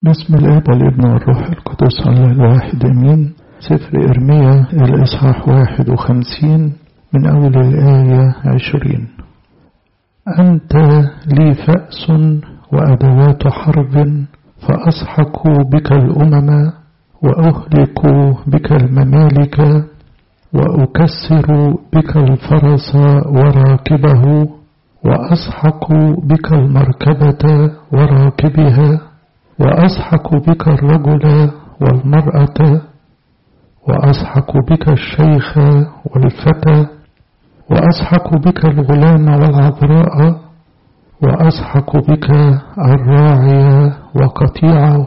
بسم الاب والابن والروح القدس الله الواحد امين سفر ارميا الاصحاح واحد وخمسين من اول الايه عشرين انت لي فاس وادوات حرب فاصحك بك الامم واهلك بك الممالك واكسر بك الفرس وراكبه وأسحق بك المركبة وراكبها وأسحق بك الرجل والمرأة وأسحق بك الشيخ والفتى وأسحق بك الغلام والعذراء وأسحق بك الراعي وقطيعه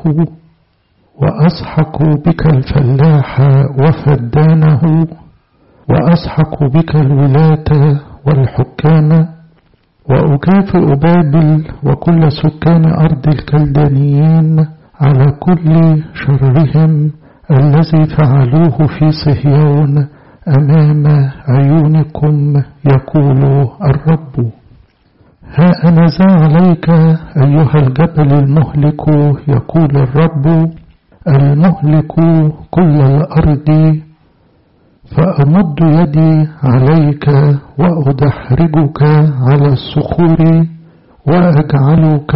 وأسحق بك الفلاح وفدانه وأسحق بك الولاة والحكام وأكافئ بابل وكل سكان أرض الكلدانيين على كل شرهم الذي فعلوه في صهيون أمام عيونكم يقول الرب ها أنا ذا عليك أيها الجبل المهلك يقول الرب المهلك كل الأرض فأمد يدي عليك وأدحرجك على الصخور وأجعلك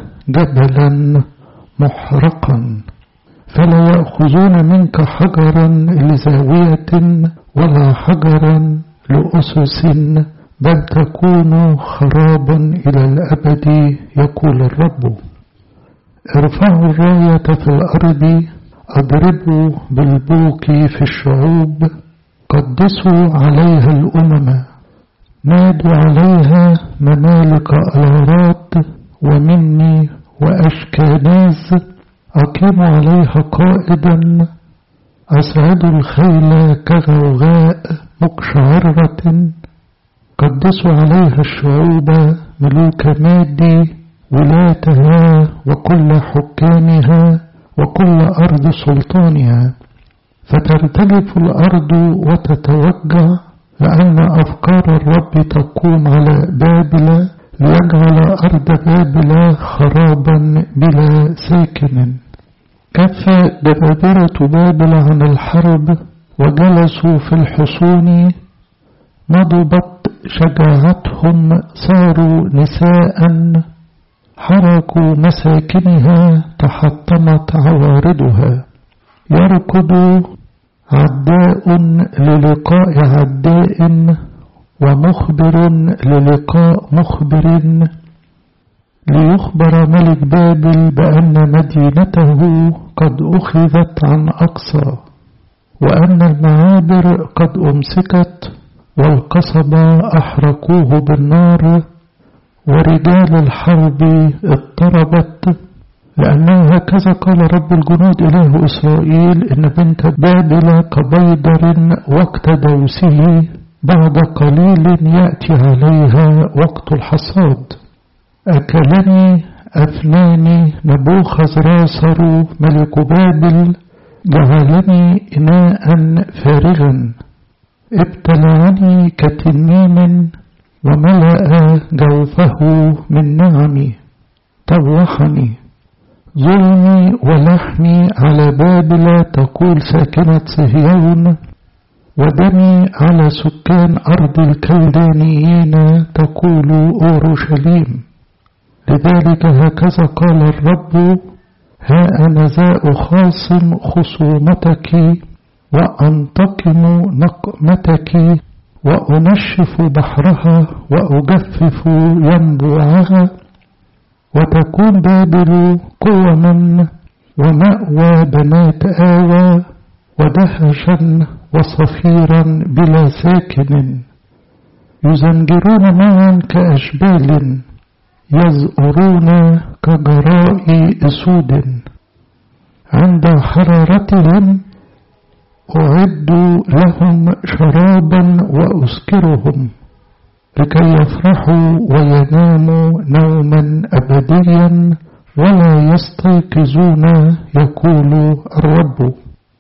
جبلا محرقا فلا يأخذون منك حجرا لزاوية ولا حجرا لأسس بل تكون خرابا إلى الأبد يقول الرب ارفعوا الراية في الأرض اضربوا بالبوق في الشعوب قدسوا عليها الأمم نادوا عليها ممالك الارات ومني وأشكاناز أقيموا عليها قائدا أسعدوا الخيل كغوغاء مقشعرة قدسوا عليها الشعوب ملوك مادي ولاتها وكل حكامها وكل أرض سلطانها فترتجف الأرض وتتوجع لأن أفكار الرب تقوم على بابل ليجعل أرض بابل خرابا بلا ساكن كف دبابرة بابل عن الحرب وجلسوا في الحصون نضبت شجاعتهم صاروا نساء حركوا مساكنها تحطمت عوارضها يركض عداء للقاء عداء ومخبر للقاء مخبر ليخبر ملك بابل بأن مدينته قد أخذت عن أقصى وأن المعابر قد أمسكت والقصب أحرقوه بالنار ورجال الحرب اضطربت لأنه هكذا قال رب الجنود إله إسرائيل إن بنت بابل كبيضر وقت دوسه بعد قليل يأتي عليها وقت الحصاد أكلني أفناني نبوخذ راسر ملك بابل جعلني إناء فارغا ابتلعني كتنين وملأ جوفه من نعمي طوحني ظلمي ولحمي على بابل تقول ساكنة صهيون ودمي على سكان أرض الكلدانيين تقول أورشليم لذلك هكذا قال الرب ها أنا ذا أخاصم خصومتك وأنتقم نقمتك وأنشف بحرها وأجفف ينبوعها وتكون بابل قوما ومأوى بنات آوى ودهشا وصفيرا بلا ساكن يزنجرون معا كأشبال يزأرون كجراء أسود عند حرارتهم أعد لهم شرابا وأسكرهم لكي يفرحوا ويناموا نوما أبديا ولا يستيقظون يقول الرب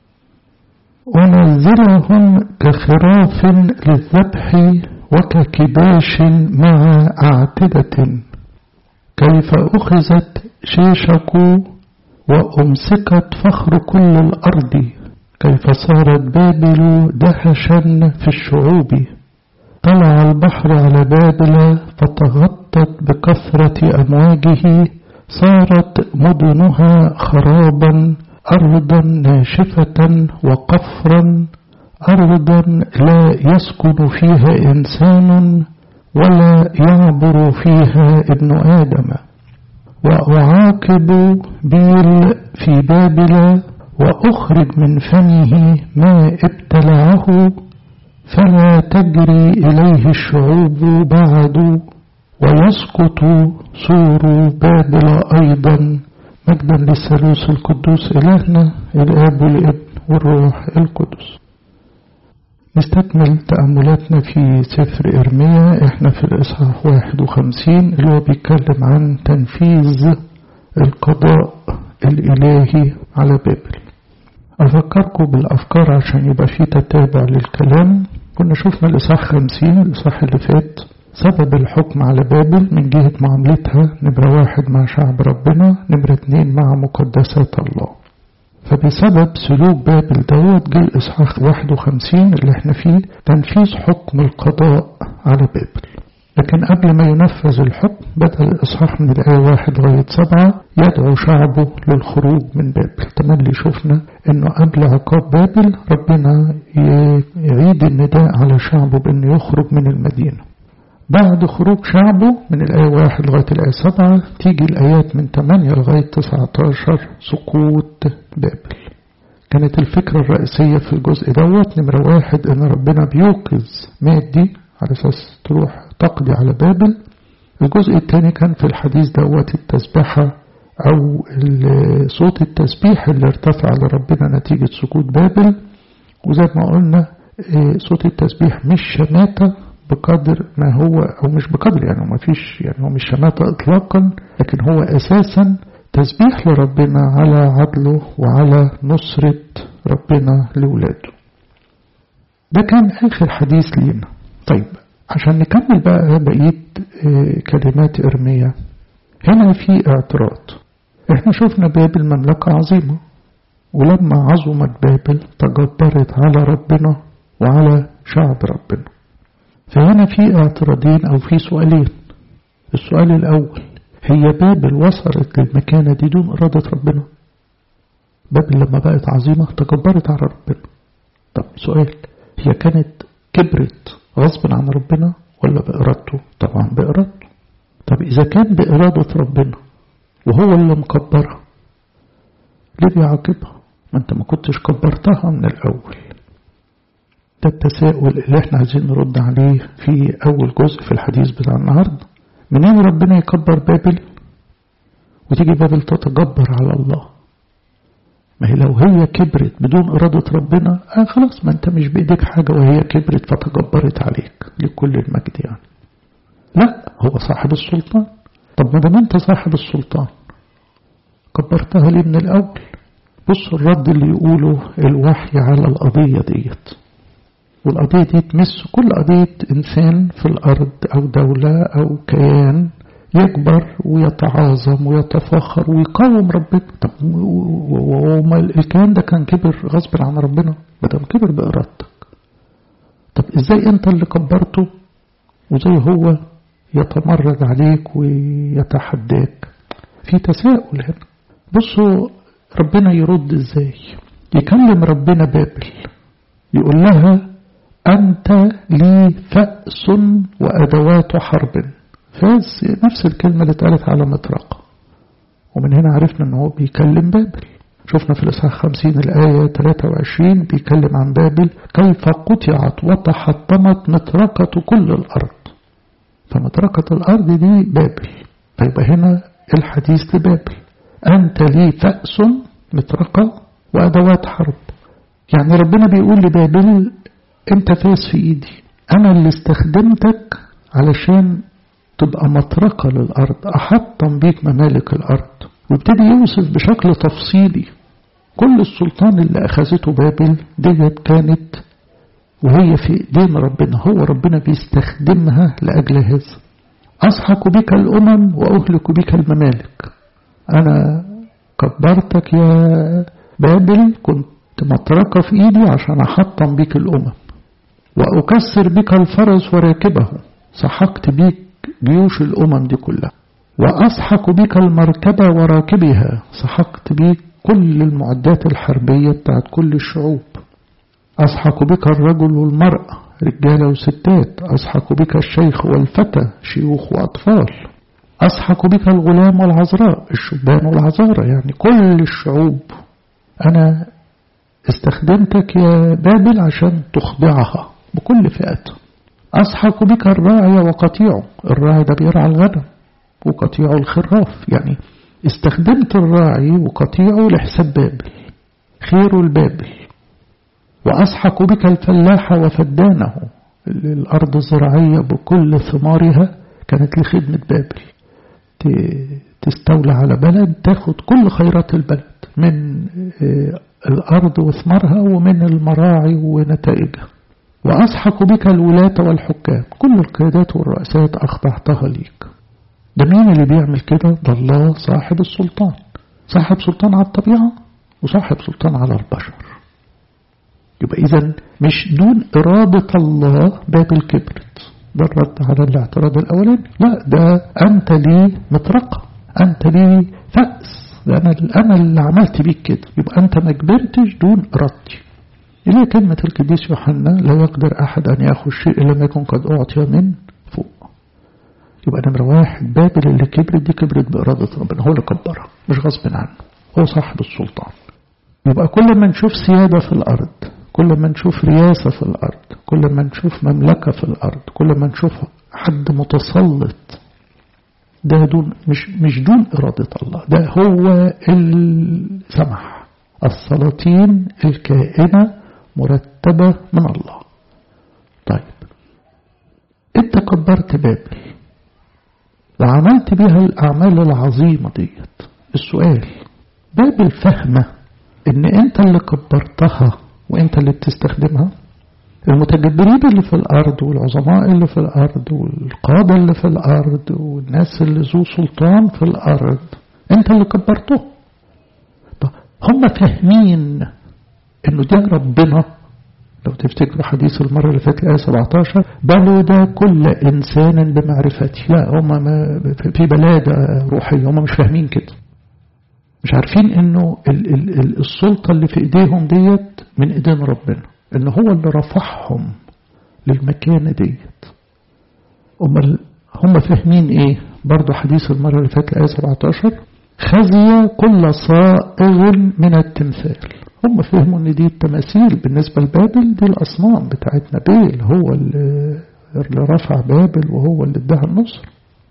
أنزلهم كخراف للذبح وككباش مع أعتدة كيف أخذت شيشك وأمسكت فخر كل الأرض كيف صارت بابل دهشا في الشعوب طلع البحر على بابل فتغطت بكثرة أمواجه صارت مدنها خرابا أرضا ناشفة وقفرا أرضا لا يسكن فيها إنسان ولا يعبر فيها ابن آدم وأعاقب بيل في بابل وأخرج من فمه ما ابتلعه فلا تجري إليه الشعوب بعد ويسقط سور بابل أيضا مجدا للثالوث القدوس إلهنا الآب والابن والروح القدس نستكمل تأملاتنا في سفر إرميا احنا في الإصحاح 51 اللي هو بيتكلم عن تنفيذ القضاء الإلهي على بابل أفكركم بالأفكار عشان يبقى في تتابع للكلام كنا شفنا الإصحاح 50 الإصحاح اللي فات سبب الحكم على بابل من جهة معاملتها نمرة واحد مع شعب ربنا نمرة اتنين مع مقدسات الله فبسبب سلوك بابل دوت جه الإصحاح 51 اللي احنا فيه تنفيذ حكم القضاء على بابل لكن قبل ما ينفذ الحكم بدأ الإصحاح من الآية واحد لغاية سبعة يدعو شعبه للخروج من بابل تملي شفنا إنه قبل عقاب بابل ربنا يعيد النداء على شعبه بإنه يخرج من المدينة بعد خروج شعبه من الآية واحد لغاية الآية سبعة تيجي الآيات من 8 لغاية 19 سقوط بابل كانت الفكرة الرئيسية في الجزء دوت نمرة واحد إن ربنا بيوقظ مادي على أساس تروح تقضي على بابل الجزء الثاني كان في الحديث دوت التسبحة أو صوت التسبيح اللي ارتفع لربنا نتيجة سقوط بابل وزي ما قلنا صوت التسبيح مش شماتة بقدر ما هو أو مش بقدر يعني ما فيش يعني هو مش شماتة إطلاقا لكن هو أساسا تسبيح لربنا على عدله وعلى نصرة ربنا لولاده ده كان آخر حديث لينا طيب عشان نكمل بقى بقية كلمات إرميا هنا في اعتراض احنا شفنا بابل مملكة عظيمة ولما عظمت بابل تجبرت على ربنا وعلى شعب ربنا فهنا في اعتراضين أو في سؤالين السؤال الأول هي بابل وصلت للمكانة دي دون إرادة ربنا بابل لما بقت عظيمة تجبرت على ربنا طب سؤال هي كانت كبرت غصبا عن ربنا ولا بإرادته طبعا بإرادته طب إذا كان بإرادة ربنا وهو اللي مكبرها ليه بيعاقبها ما انت ما كنتش كبرتها من الأول ده التساؤل اللي احنا عايزين نرد عليه في أول جزء في الحديث بتاع النهاردة منين ربنا يكبر بابل وتيجي بابل تتجبر على الله ما هي لو هي كبرت بدون إرادة ربنا آه خلاص ما أنت مش بإيديك حاجة وهي كبرت فتجبرت عليك لكل المجد يعني لا هو صاحب السلطان طب ما دام أنت صاحب السلطان كبرتها ليه من الأول بص الرد اللي يقوله الوحي على القضية ديت والقضية دي تمس كل قضية إنسان في الأرض أو دولة أو كيان يكبر ويتعاظم ويتفاخر ويقاوم ربنا طب وما الكيان ده كان كبر غصب عن ربنا ما دام كبر بإرادتك طب ازاي انت اللي كبرته وزي هو يتمرد عليك ويتحداك في تساؤل هنا بصوا ربنا يرد ازاي يكلم ربنا بابل يقول لها أنت لي فأس وأدوات حرب فاس نفس الكلمة اللي اتقالت على مطرقة ومن هنا عرفنا أنه بيكلم بابل شفنا في الإصحاح 50 الآية 23 بيتكلم عن بابل كيف قطعت وتحطمت مطرقة كل الأرض فمطرقة الأرض دي بابل فيبقى هنا الحديث لبابل أنت لي فأس مطرقة وأدوات حرب يعني ربنا بيقول لبابل أنت فاس في إيدي أنا اللي استخدمتك علشان تبقى مطرقة للأرض أحطم بيك ممالك الأرض وابتدي يوصف بشكل تفصيلي كل السلطان اللي أخذته بابل ديت كانت وهي في ايدين ربنا هو ربنا بيستخدمها لأجل هذا أسحق بك الأمم وأهلك بك الممالك أنا كبرتك يا بابل كنت مطرقة في إيدي عشان أحطم بيك الأمم وأكسر بك الفرس وراكبه سحقت بيك جيوش الأمم دي كلها وأسحق بك المركبة وراكبها سحقت بيك كل المعدات الحربية بتاعت كل الشعوب أسحق بك الرجل والمرأة رجالة وستات أسحق بك الشيخ والفتى شيوخ وأطفال أسحق بك الغلام والعذراء الشبان والعذارى يعني كل الشعوب أنا استخدمتك يا بابل عشان تخضعها بكل فئته أسحق بك الراعي وقطيعه الراعي ده بيرعى الغنم وقطيعه الخراف يعني استخدمت الراعي وقطيعه لحساب بابل خير البابل وأسحق بك الفلاح وفدانه الأرض الزراعية بكل ثمارها كانت لخدمة بابل تستولى على بلد تاخد كل خيرات البلد من الأرض وثمارها ومن المراعي ونتائجها وأسحق بك الولاة والحكام كل القيادات والرؤسات أخضعتها ليك ده مين اللي بيعمل كده ده الله صاحب السلطان صاحب سلطان على الطبيعة وصاحب سلطان على البشر يبقى إذا مش دون إرادة الله بابل كبرت ده الرد على الاعتراض الأولاني لا ده أنت لي مطرقة أنت لي فأس ده أنا, أنا اللي عملت بيك كده يبقى أنت ما كبرتش دون إرادتي إلى كلمة القديس يوحنا لا يقدر أحد أن يأخذ شيء إلا ما يكون قد أعطي من فوق يبقى نمرة واحد بابل اللي كبرت دي كبرت بإرادة ربنا هو اللي كبرها مش غصب عنه هو صاحب السلطان يبقى كل ما نشوف سيادة في الأرض كل ما نشوف رياسة في الأرض كل ما نشوف مملكة في الأرض كل ما نشوف حد متسلط ده دون مش مش دون إرادة الله ده هو السمح السلاطين الكائنة مرتبة من الله طيب انت كبرت بابل وعملت بها الأعمال العظيمة ديت السؤال بابل فهمة ان انت اللي كبرتها وانت اللي بتستخدمها المتجبرين اللي في الأرض والعظماء اللي في الأرض والقادة اللي في الأرض والناس اللي ذو سلطان في الأرض انت اللي كبرته طب هم فاهمين انه ده ربنا لو تفتكروا حديث المرة اللي فاتت آية 17 بل ده كل إنسان بمعرفته لا هم ما في بلادة روحية هم مش فاهمين كده مش عارفين انه ال ال ال السلطة اللي في ايديهم ديت من ايدين ربنا ان هو اللي رفعهم للمكانة ديت هم هم فاهمين ايه برضو حديث المرة اللي فاتت آية 17 خزي كل صائغ من التمثال هم فهموا ان دي التماثيل بالنسبة لبابل دي الاصنام بتاعتنا بيل هو اللي رفع بابل وهو اللي اداها النصر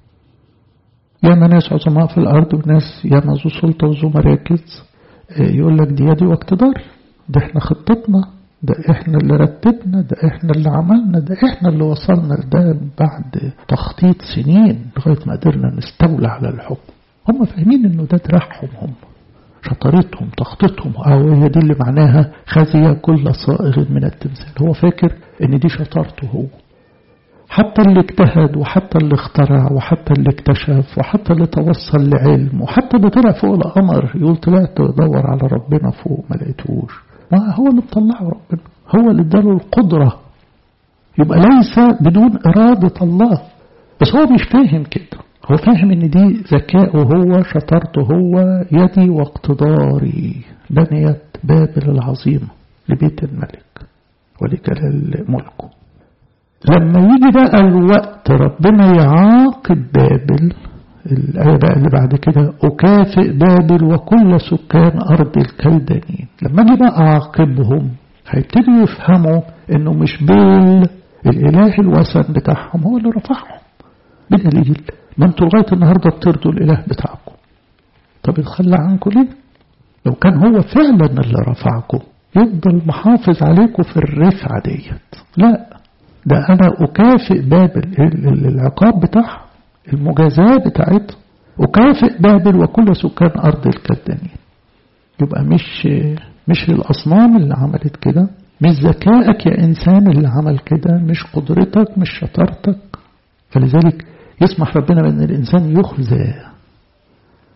ياما ناس عظماء في الارض وناس ياما ذو سلطة وذو مراكز يقول لك دي يدي واقتدار ده احنا خطتنا ده احنا اللي رتبنا ده احنا اللي عملنا ده احنا اللي وصلنا لده بعد تخطيط سنين لغاية ما قدرنا نستولى على الحكم هم فاهمين انه ده دراعهم هم شطارتهم تخطيطهم او هي دي اللي معناها خزي كل صائغ من التمثال هو فاكر ان دي شطارته هو حتى اللي اجتهد وحتى اللي اخترع وحتى اللي اكتشف وحتى اللي توصل لعلم وحتى اللي طلع فوق القمر يقول طلعت ادور على ربنا فوق ما لقيتهوش ما هو اللي مطلعه ربنا هو اللي اداله القدرة يبقى ليس بدون إرادة الله بس هو مش فاهم كده هو فاهم ان دي ذكاءه هو شطارته هو يدي واقتداري بنيت بابل العظيمة لبيت الملك ولجلال ملكه لما يجي بقى الوقت ربنا يعاقب بابل الآية بقى اللي بعد كده أكافئ بابل وكل سكان أرض الكلدانيين لما أجي بقى أعاقبهم هيبتدوا يفهموا إنه مش بيل الإله الوثن بتاعهم هو اللي رفعهم بدليل ما انتوا لغاية النهاردة بترضوا الإله بتاعكم طب يتخلى عنكم ليه لو كان هو فعلا اللي رفعكم يفضل محافظ عليكم في الرفعة ديت لا ده أنا أكافئ بابل العقاب بتاعها المجازاة بتاعتها أكافئ بابل وكل سكان أرض الكلدانيين يبقى مش مش الأصنام اللي عملت كده مش ذكائك يا إنسان اللي عمل كده مش قدرتك مش شطارتك فلذلك يسمح ربنا بأن الإنسان يخزى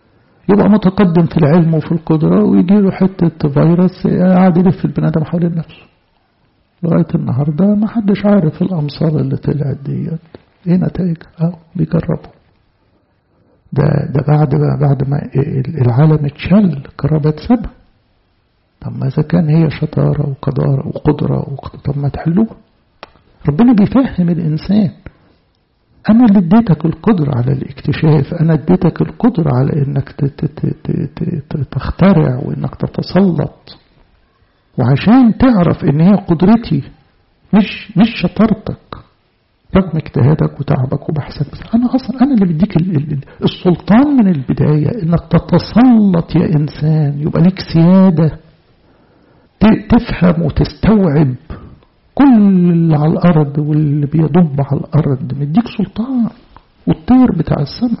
يبقى متقدم في العلم وفي القدرة ويجي له حتة فيروس قاعد يلف البني آدم حوالين نفسه لغاية النهاردة ما حدش عارف الأمصار اللي طلعت ديت ايه نتائجها اهو بيجربوا ده ده بعد بعد ما العالم اتشل قرابات سبع طب ما إذا كان هي شطارة وقدارة وقدرة طب ما تحلوها ربنا بيفهم الإنسان أنا اللي اديتك القدرة على الاكتشاف أنا اديتك القدرة على إنك تخترع وإنك تتسلط وعشان تعرف إن هي قدرتي مش مش شطارتك رغم اجتهادك وتعبك وبحثك بس أنا أصلا أنا اللي بديك السلطان من البداية إنك تتسلط يا إنسان يبقى ليك سيادة تفهم وتستوعب كل اللي على الأرض واللي بيضب على الأرض مديك سلطان والطير بتاع السماء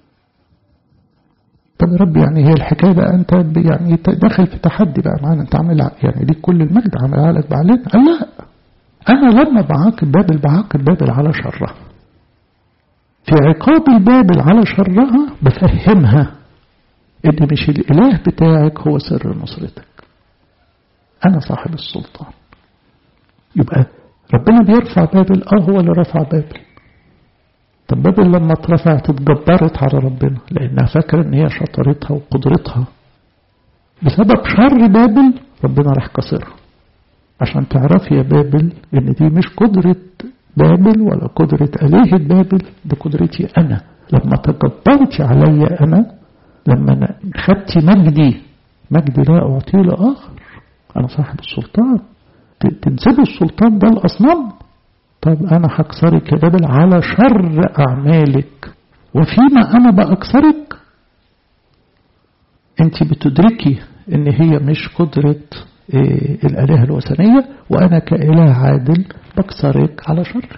طب يا رب يعني هي الحكاية بقى أنت يعني داخل في تحدي بقى معانا أنت عامل يعني ليك كل المجد عاملها لك بعدين قال لا أنا لما بعاقب بابل بعاقب بابل على شرها في عقاب البابل على شرها بفهمها إن مش الإله بتاعك هو سر نصرتك أنا صاحب السلطان يبقى ربنا بيرفع بابل اه هو اللي رفع بابل طب بابل لما اترفعت اتجبرت على ربنا لانها فاكره ان هي شطارتها وقدرتها بسبب شر بابل ربنا راح كسرها عشان تعرفي يا بابل ان دي مش قدرة بابل ولا قدرة آلهة بابل دي قدرتي أنا لما تجبرتي عليا أنا لما خدتي مجدي مجدي لا أعطيه لآخر أنا صاحب السلطان تنسبوا السلطان ده الأصنام طب أنا هكسرك يا بابل على شر أعمالك وفيما أنا بأكسرك أنت بتدركي إن هي مش قدرة إيه الآلهة الوثنية وأنا كإله عادل بكسرك على شرك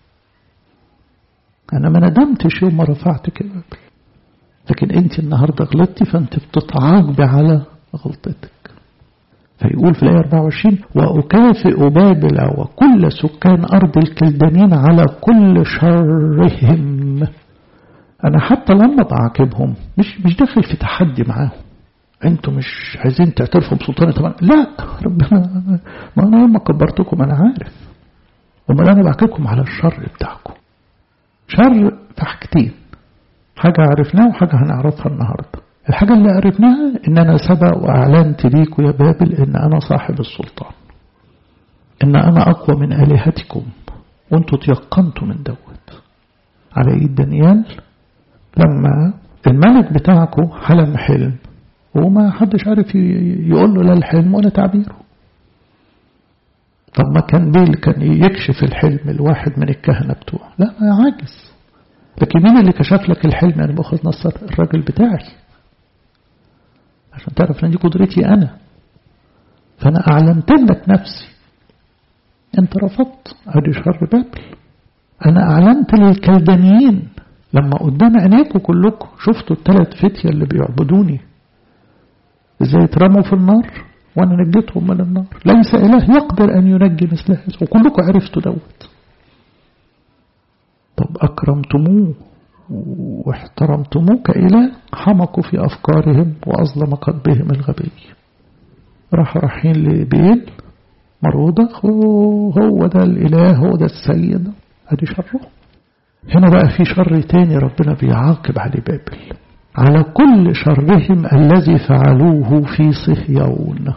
أنا ما ندمتش يوم ما رفعتك يا بابل لكن أنت النهاردة غلطتي فأنت بتتعاقبي على غلطتك فيقول في الآية 24 وأكافئ بابل وكل سكان أرض الكلدانين على كل شرهم أنا حتى لما بعاقبهم مش مش داخل في تحدي معاهم أنتوا مش عايزين تعترفوا بسلطاني طبعا لا ربنا ما أنا يوم ما كبرتكم أنا عارف أمال أنا بعاقبكم على الشر بتاعكم شر في حاجتين حاجة عرفناها وحاجة هنعرفها النهارده الحاجة اللي عرفناها إن أنا سبق وأعلنت ليكم يا بابل إن أنا صاحب السلطان إن أنا أقوى من آلهتكم وأنتوا تيقنتوا من دوت على إيد دانيال لما الملك بتاعكم حلم حلم وما حدش عارف يقول له لا الحلم ولا تعبيره طب ما كان بيل كان يكشف الحلم الواحد من الكهنة بتوعه لا ما عاجز لكن مين اللي كشف لك الحلم يعني باخذ نصر الراجل بتاعي عشان تعرف ان دي قدرتي انا فانا اعلنت لك نفسي انت رفضت ادي شر بابل انا اعلنت للكلدانيين لما قدام عينيكم كلكم شفتوا الثلاث فتية اللي بيعبدوني ازاي اترموا في النار وانا نجيتهم من النار ليس اله يقدر ان ينجي مثل هذا وكلكم عرفتوا دوت طب اكرمتموه واحترمتموه كإله حمقوا في أفكارهم وأظلم قلبهم الغبي راح رايحين لبيل مرودة هو ده الإله هو ده السيد ادي شره هنا بقى في شر تاني ربنا بيعاقب على بابل على كل شرهم الذي فعلوه في صهيون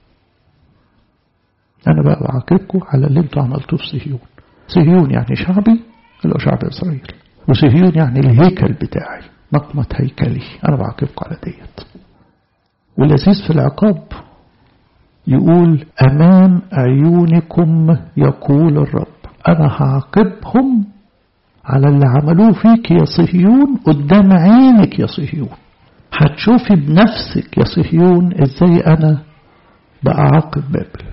أنا بقى بعاقبكم على اللي انتوا عملتوه في صهيون صهيون يعني شعبي اللي هو شعب إسرائيل وصهيون يعني الهيكل بتاعي نقمة هيكلي أنا بعاقبكم على ديت واللذيذ في العقاب يقول أمام عيونكم يقول الرب أنا هعاقبهم على اللي عملوه فيك يا صهيون قدام عينك يا صهيون هتشوفي بنفسك يا صهيون ازاي انا بعاقب بابل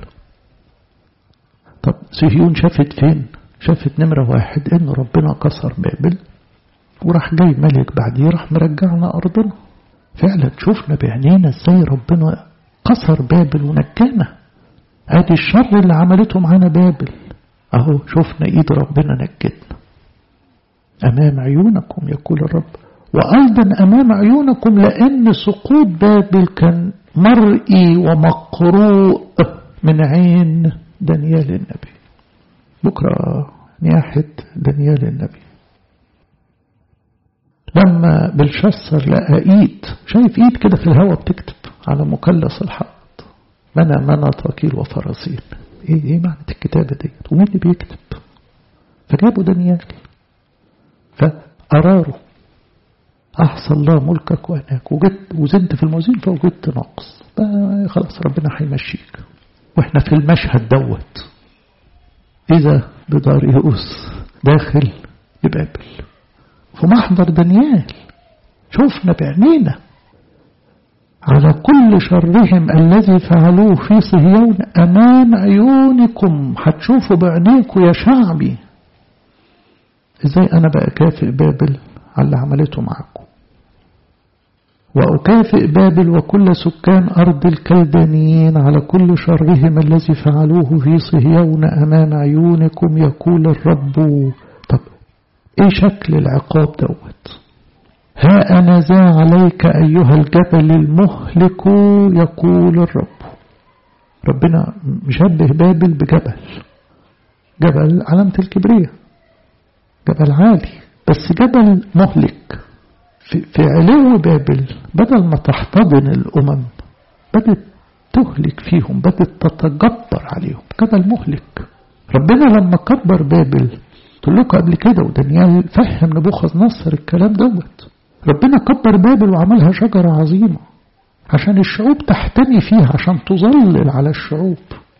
طب صهيون شافت فين شافت نمرة واحد ان ربنا كسر بابل وراح جاي ملك بعديه راح مرجعنا ارضنا فعلا شفنا بعينينا ازاي ربنا كسر بابل ونجانا ادي الشر اللي عملته معانا بابل اهو شفنا ايد ربنا نجتنا امام عيونكم يقول الرب وأيضا أمام عيونكم لأن سقوط بابل كان مرئي ومقروء من عين دانيال النبي بكرة نياحة دانيال النبي لما بلشسر لقى ايد شايف ايد كده في الهواء بتكتب على مثلث الحائط منى منى طاكيل وفراسين ايه ايه معنى الكتابة ديت ومين اللي بيكتب فجابوا دانيال فأراروا أحصى الله ملكك وأناك وجدت وزنت في الموازين فوجدت نقص خلاص ربنا هيمشيك واحنا في المشهد دوت إذا بداريوس داخل لبابل في محضر دانيال شفنا بعينينا على كل شرهم الذي فعلوه في صهيون أمام عيونكم هتشوفوا بعينيكم يا شعبي ازاي أنا بقى كافئ بابل على اللي عملته معكم وأكافئ بابل وكل سكان أرض الكلدانيين على كل شرهم الذي فعلوه في صهيون أمام عيونكم يقول الرب طب إيه شكل العقاب دوت ها أنا ذا عليك أيها الجبل المهلك يقول الرب ربنا مشبه بابل بجبل جبل علامة الكبرية جبل عالي بس جبل مهلك في, في علو بابل بدل ما تحتضن الأمم بدت تهلك فيهم بدت تتجبر عليهم جبل مهلك ربنا لما كبر بابل قلت لكم قبل كده ودانيال فهم نبوخذ نصر الكلام دوت ربنا كبر بابل وعملها شجرة عظيمة عشان الشعوب تحتمي فيها عشان تظلل على الشعوب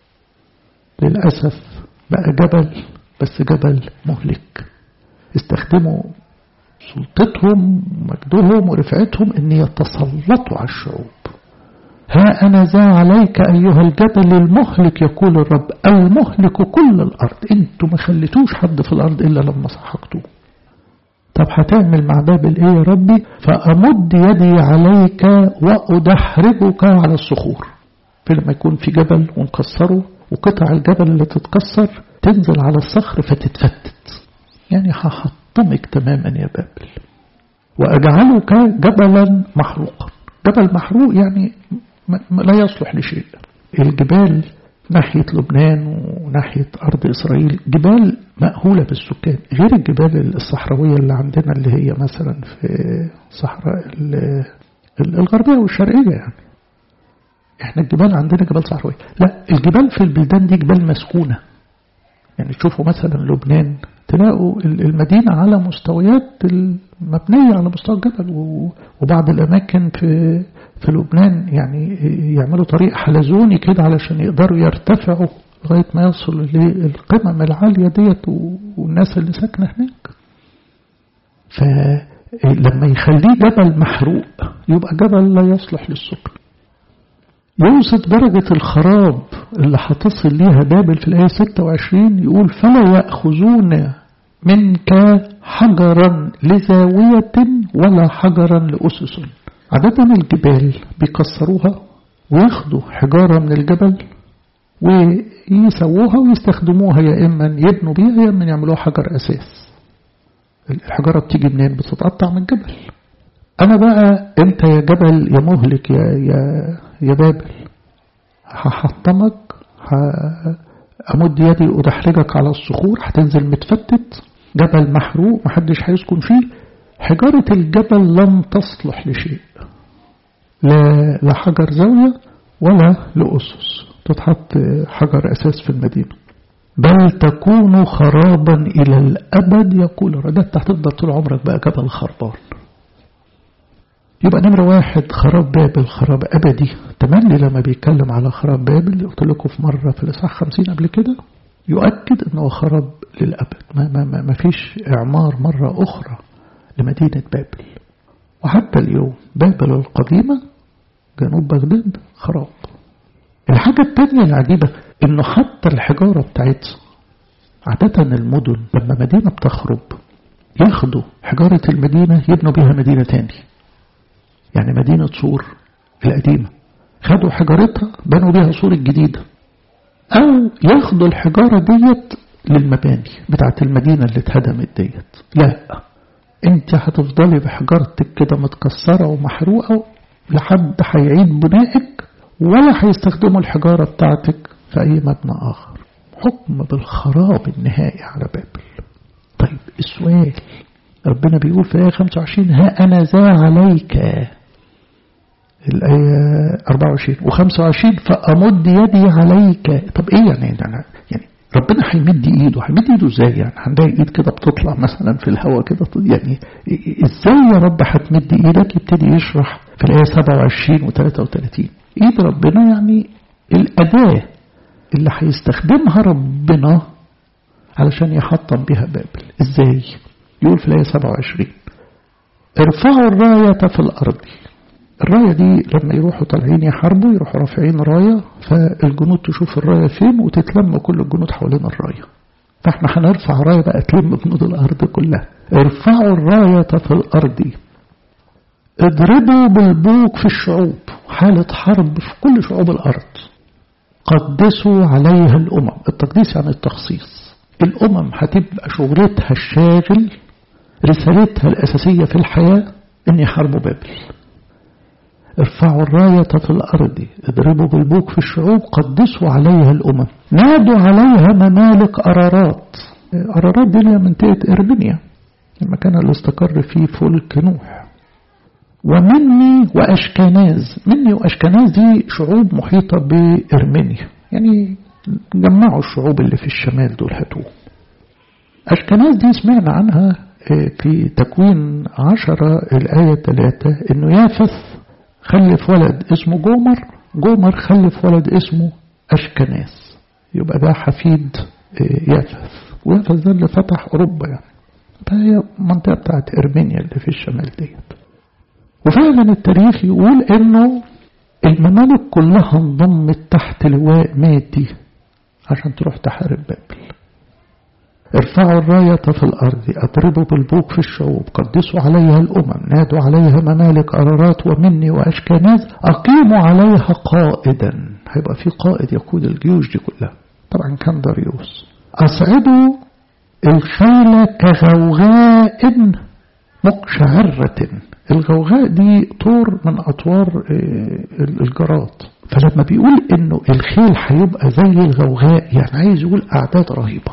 للأسف بقى جبل بس جبل مهلك استخدموا سلطتهم ومجدهم ورفعتهم ان يتسلطوا على الشعوب ها أنا ذا عليك أيها الجبل المهلك يقول الرب المهلك كل الأرض انتوا ما خليتوش حد في الأرض إلا لما سحقتوه طب هتعمل مع بابل ايه يا ربي فأمد يدي عليك وأدحرجك على الصخور في لما يكون في جبل ونكسره وقطع الجبل اللي تتكسر تنزل على الصخر فتتفتت يعني هحطمك تماما يا بابل وأجعلك جبلا محروقا جبل محروق يعني لا يصلح لشيء الجبال ناحية لبنان وناحية أرض إسرائيل جبال مأهولة بالسكان غير الجبال الصحراوية اللي عندنا اللي هي مثلا في صحراء الغربية والشرقية يعني احنا الجبال عندنا جبال صحراوية لا الجبال في البلدان دي جبال مسكونة يعني تشوفوا مثلا لبنان تلاقوا المدينة على مستويات المبنية على مستوى الجبل وبعض الأماكن في في لبنان يعني يعملوا طريق حلزوني كده علشان يقدروا يرتفعوا لغاية ما يوصلوا للقمم العالية ديت والناس اللي ساكنة هناك فلما يخليه جبل محروق يبقى جبل لا يصلح للسكن يوصف درجة الخراب اللي هتصل ليها بابل في الآية 26 يقول فلا يأخذون منك حجرا لزاوية ولا حجرا لأسس عادة الجبال بيكسروها وياخدوا حجارة من الجبل ويسووها ويستخدموها يا إما يبنوا بيها يا إما يعملوها حجر أساس الحجارة بتيجي منين بتتقطع من الجبل أنا بقى أنت يا جبل يا مهلك يا, يا, يا بابل هحطمك أمد يدي وأدحرجك على الصخور هتنزل متفتت جبل محروق محدش هيسكن فيه حجارة الجبل لن تصلح لشيء لا لحجر زاوية ولا لأسس تتحط حجر أساس في المدينة بل تكون خرابا إلى الأبد يقول ردت هتفضل طول عمرك بقى جبل خربان يبقى نمرة واحد خراب بابل خراب أبدي تملي لما بيتكلم على خراب بابل قلت لكم في مرة في الإصحاح خمسين قبل كده يؤكد أنه خراب للأبد ما, ما, ما, ما فيش إعمار مرة أخرى لمدينة بابل وحتى اليوم بابل القديمة جنوب بغداد خراب الحاجة التانية العجيبة انه حتى الحجارة بتاعتها عادة المدن لما مدينة بتخرب ياخدوا حجارة المدينة يبنوا بيها مدينة تاني يعني مدينة صور القديمة خدوا حجارتها بنوا بيها صور الجديدة أو ياخدوا الحجارة ديت للمباني بتاعت المدينة اللي اتهدمت ديت لا انت هتفضلي بحجارتك كده متكسرة ومحروقة لحد هيعيد بنائك ولا هيستخدموا الحجارة بتاعتك في أي مبنى آخر حكم بالخراب النهائي على بابل طيب السؤال ربنا بيقول في الآية 25 ها أنا ذا عليك الآية 24 و25 فأمد يدي عليك طب إيه يعني أنا يعني ربنا هيمد ايده هيمد ايده ازاي يعني هنلاقي ايد كده بتطلع مثلا في الهواء كده يعني ازاي يا رب هتمد ايدك يبتدي يشرح في الايه 27 و 33 ايد ربنا يعني الاداه اللي هيستخدمها ربنا علشان يحطم بها بابل ازاي يقول في الايه 27 ارفعوا الرايه في الارض الراية دي لما يروحوا طالعين يحاربوا يروحوا رافعين راية فالجنود تشوف الراية فين وتتلم كل الجنود حوالين الراية فاحنا هنرفع راية بقى تلم جنود الأرض كلها ارفعوا الراية في الأرض اضربوا بالبوق في الشعوب حالة حرب في كل شعوب الأرض قدسوا عليها الأمم التقديس يعني التخصيص الأمم هتبقى شغلتها الشاغل رسالتها الأساسية في الحياة إن يحاربوا بابل ارفعوا الراية في الأرض اضربوا بالبوك في الشعوب قدسوا عليها الأمم نادوا عليها ممالك أرارات أرارات دي اللي منطقة إربنيا المكان اللي استقر فيه فلك نوح ومني وأشكناز مني وأشكناز دي شعوب محيطة بإرمينيا يعني جمعوا الشعوب اللي في الشمال دول هاتوهم أشكناز دي سمعنا عنها في تكوين عشرة الآية ثلاثة إنه يافث خلف ولد اسمه جومر جومر خلف ولد اسمه أشكناس يبقى ده حفيد يافث ويافث ده اللي فتح أوروبا يعني فهي المنطقة بتاعت إرمينيا اللي في الشمال ديت وفعلا التاريخ يقول إنه الممالك كلها انضمت تحت لواء مادي عشان تروح تحارب بابل ارفعوا الراية في الأرض أضربوا بالبوق في الشعوب قدسوا عليها الأمم نادوا عليها ممالك أرارات ومني وأشكناز أقيموا عليها قائدا هيبقى في قائد يقود الجيوش دي كلها طبعا كان داريوس أصعدوا الخيل كغوغاء مقشعرة الغوغاء دي طور من أطوار الجراد فلما بيقول إنه الخيل هيبقى زي الغوغاء يعني عايز يقول أعداد رهيبة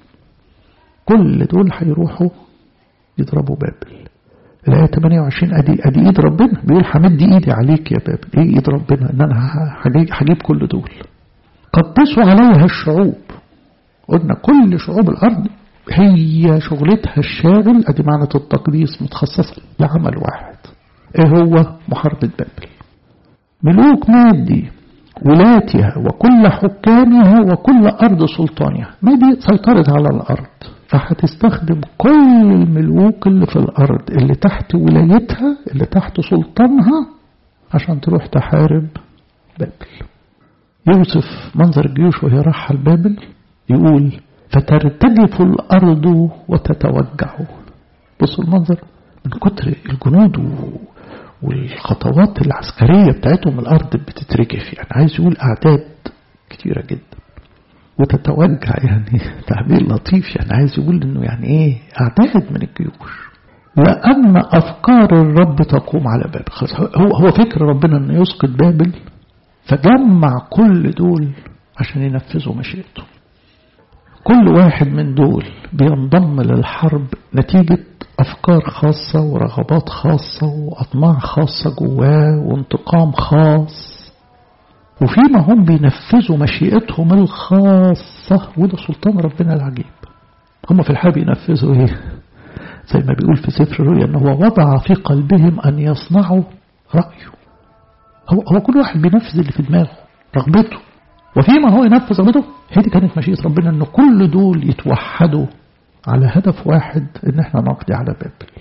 كل دول هيروحوا يضربوا بابل الآية 28 أدي أدي إيد ربنا بيقول همد إيدي عليك يا بابل إيه إيد ربنا إن أنا هجيب كل دول قدسوا عليها الشعوب قلنا كل شعوب الأرض هي شغلتها الشاغل أدي معنى التقديس متخصصة لعمل واحد إيه هو محاربة بابل ملوك مادي ولاتها وكل حكامها وكل أرض سلطانها ما دي سيطرت على الأرض فهتستخدم كل الملوك اللي في الأرض اللي تحت ولايتها اللي تحت سلطانها عشان تروح تحارب بابل يوصف منظر الجيوش وهي رايحة لبابل يقول فترتجف الأرض وتتوجع بصوا المنظر من كتر الجنود والخطوات العسكرية بتاعتهم الأرض بتترجف يعني عايز يقول أعداد كتيرة جدا وتتوجع يعني تعبير لطيف يعني عايز يقول انه يعني ايه اعداد من الجيوش لأن أفكار الرب تقوم على بابل خلاص هو هو فكر ربنا انه يسقط بابل فجمع كل دول عشان ينفذوا مشيئته كل واحد من دول بينضم للحرب نتيجة أفكار خاصة ورغبات خاصة وأطماع خاصة جواه وانتقام خاص وفيما هم بينفذوا مشيئتهم الخاصة وده سلطان ربنا العجيب هم في الحال بينفذوا ايه زي ما بيقول في سفر الرؤيا ان هو وضع في قلبهم ان يصنعوا رأيه هو, هو كل واحد بينفذ اللي في دماغه رغبته وفيما هو ينفذ رغبته هي دي كانت مشيئة ربنا ان كل دول يتوحدوا على هدف واحد ان احنا نقضي على بابل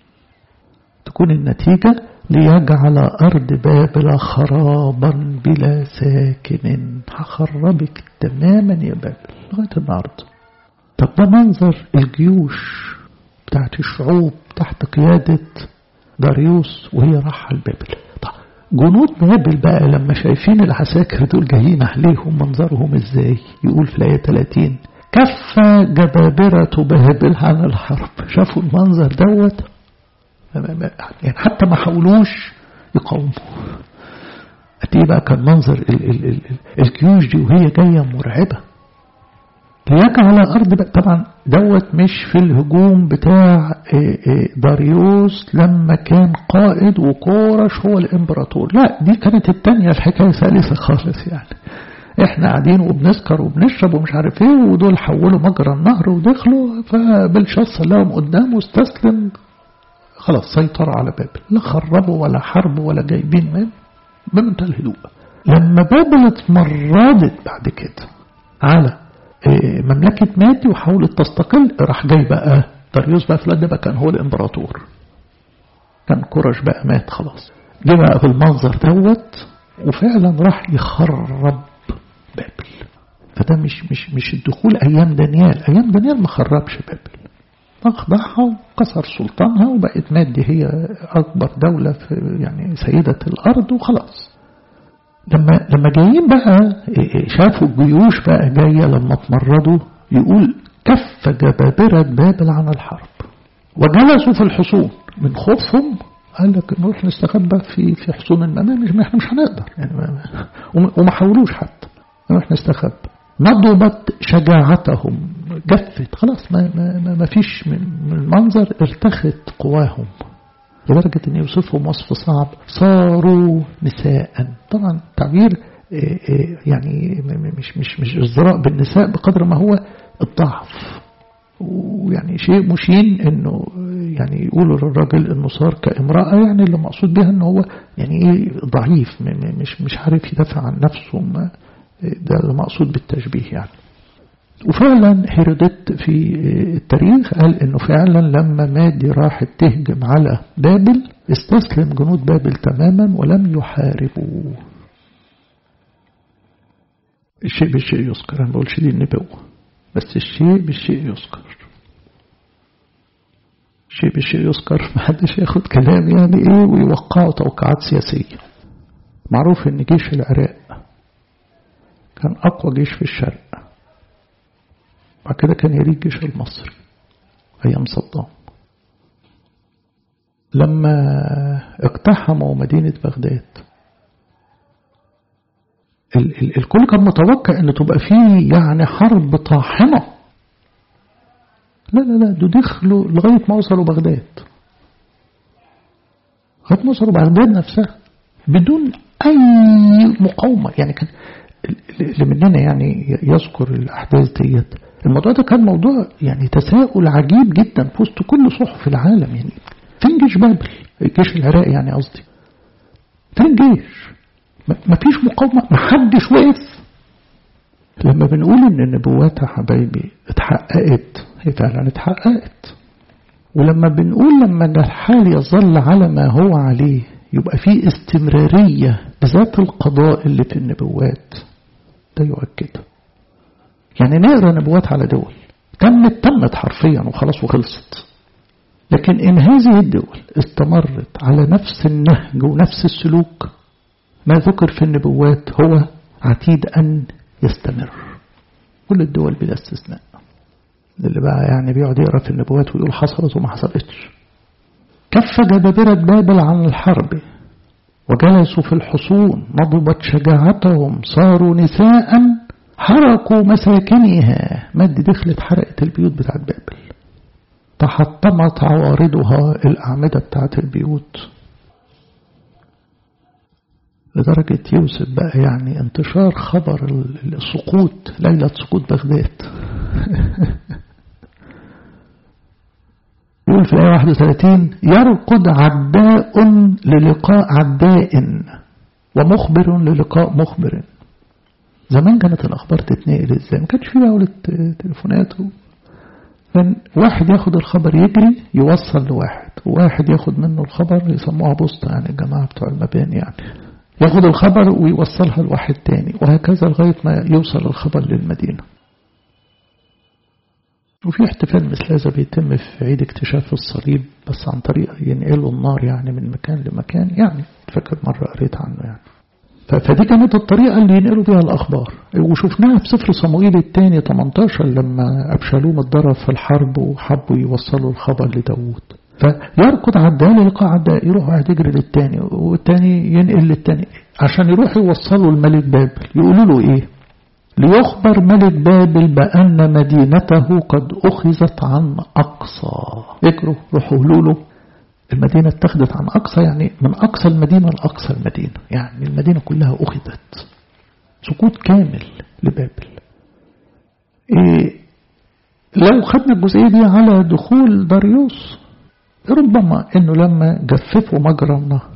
تكون النتيجة ليجعل أرض بابل خرابا بلا ساكن هخربك تماما يا بابل لغاية النهاردة طب ده منظر الجيوش بتاعت الشعوب تحت قيادة داريوس وهي رايحة لبابل طب جنود بابل بقى لما شايفين العساكر دول جايين عليهم منظرهم ازاي يقول في الآية 30 كف جبابرة بابل عن الحرب شافوا المنظر دوت يعني حتى ما حاولوش يقاوموا قد ايه بقى كان منظر ال ال ال الجيوش دي وهي جايه مرعبه ليجعل الارض بقى طبعا دوت مش في الهجوم بتاع داريوس لما كان قائد وكورش هو الامبراطور لا دي كانت التانية الحكايه ثالثه خالص يعني احنا قاعدين وبنسكر وبنشرب ومش عارف ايه ودول حولوا مجرى النهر ودخلوا فبلشص لهم قدامه واستسلم خلاص سيطر على بابل لا خربوا ولا حربوا ولا جايبين من بمنتهى الهدوء لما بابل اتمردت بعد كده على مملكة مادي وحاولت تستقل راح جاي بقى داريوس بقى فلاد بقى كان هو الامبراطور كان كرش بقى مات خلاص جه بقى بالمنظر دوت وفعلا راح يخرب بابل فده مش مش مش الدخول ايام دانيال ايام دانيال ما خربش بابل أخضعها وكسر سلطانها وبقت مادي هي أكبر دولة في يعني سيدة الأرض وخلاص لما لما جايين بقى شافوا الجيوش بقى جاية لما اتمردوا يقول كف جبابرة بابل عن الحرب وجلسوا في الحصون من خوفهم قال لك نروح نستخبى في في حصون المنام مش احنا مش هنقدر يعني وما حاولوش حتى نروح نستخبى نضبت شجاعتهم جفت خلاص ما, ما, ما فيش من, من المنظر ارتخت قواهم لدرجة أن يوصفهم وصف صعب صاروا نساء طبعا تعبير يعني مش مش مش ازدراء بالنساء بقدر ما هو الضعف ويعني شيء مشين انه يعني يقولوا للراجل انه صار كامرأة يعني اللي مقصود بها انه هو يعني ايه ضعيف مش مش عارف يدافع عن نفسه ما ده المقصود بالتشبيه يعني وفعلا هيروديت في التاريخ قال انه فعلا لما مادي راحت تهجم على بابل استسلم جنود بابل تماما ولم يحاربوا الشيء بالشيء يذكر انا ما بقولش دي النبوة بس الشيء بالشيء يذكر الشيء بالشيء يذكر محدش ياخد كلام يعني ايه ويوقعوا توقعات سياسية معروف ان جيش العراق كان أقوى جيش في الشرق بعد كده كان يريد الجيش المصري أيام صدام لما اقتحموا مدينة بغداد ال ال الكل كان متوقع ان تبقى فيه يعني حرب طاحنة لا لا لا دول دخلوا لغاية ما وصلوا بغداد لغاية ما وصلوا بغداد نفسها بدون أي مقاومة يعني كان اللي مننا يعني يذكر الأحداث ديت الموضوع ده كان موضوع يعني تساؤل عجيب جدا في وسط كل صحف العالم يعني فين جيش بابل الجيش العراقي يعني قصدي فين الجيش ما فيش مقاومة ما حدش وقف لما بنقول ان النبوات يا حبايبي اتحققت هي فعلا اتحققت ولما بنقول لما الحال يظل على ما هو عليه يبقى في استمرارية بذات القضاء اللي في النبوات ده يؤكد يعني نقرا نبوات على دول تمت تمت حرفيا وخلاص وخلصت لكن إن هذه الدول استمرت على نفس النهج ونفس السلوك ما ذكر في النبوات هو عتيد أن يستمر كل الدول بلا استثناء اللي بقى يعني بيقعد يقرا في النبوات ويقول حصلت وما حصلتش كف جبابرة بابل عن الحرب وجلسوا في الحصون نضبت شجاعتهم صاروا نساء حرقوا مساكنها مد دخلت حرقت البيوت بتاعت بابل تحطمت عوارضها الأعمدة بتاعت البيوت لدرجة يوسف بقى يعني انتشار خبر السقوط ليلة سقوط بغداد يقول في الآية 31 يرقد عداء للقاء عداء ومخبر للقاء مخبر زمان كانت الأخبار تتنقل ازاي ما كانش في بقى تليفونات كان واحد ياخد الخبر يجري يوصل لواحد وواحد ياخد منه الخبر يسموها بوسطة يعني الجماعة بتوع المباني يعني ياخد الخبر ويوصلها لواحد تاني وهكذا لغاية ما يوصل الخبر للمدينة وفي احتفال مثل هذا بيتم في عيد اكتشاف الصليب بس عن طريق ينقلوا النار يعني من مكان لمكان يعني فاكر مرة قريت عنه يعني فدي كانت الطريقة اللي ينقلوا بها الأخبار وشفناها في سفر صموئيل الثاني 18 لما أبشالوم اتضرب في الحرب وحبوا يوصلوا الخبر لداود فيركض عدال يلقى عداء يروح واحد يجري للتاني والتاني ينقل للتاني عشان يروح يوصلوا الملك بابل يقولوا له ايه ليخبر ملك بابل بأن مدينته قد أخذت عن أقصى اجروا روحوا له المدينة اتخذت عن أقصى يعني من أقصى المدينة لأقصى المدينة يعني المدينة كلها أخذت سقوط كامل لبابل إيه لو خدنا الجزئية دي على دخول داريوس ربما انه لما جففوا مجرى النهر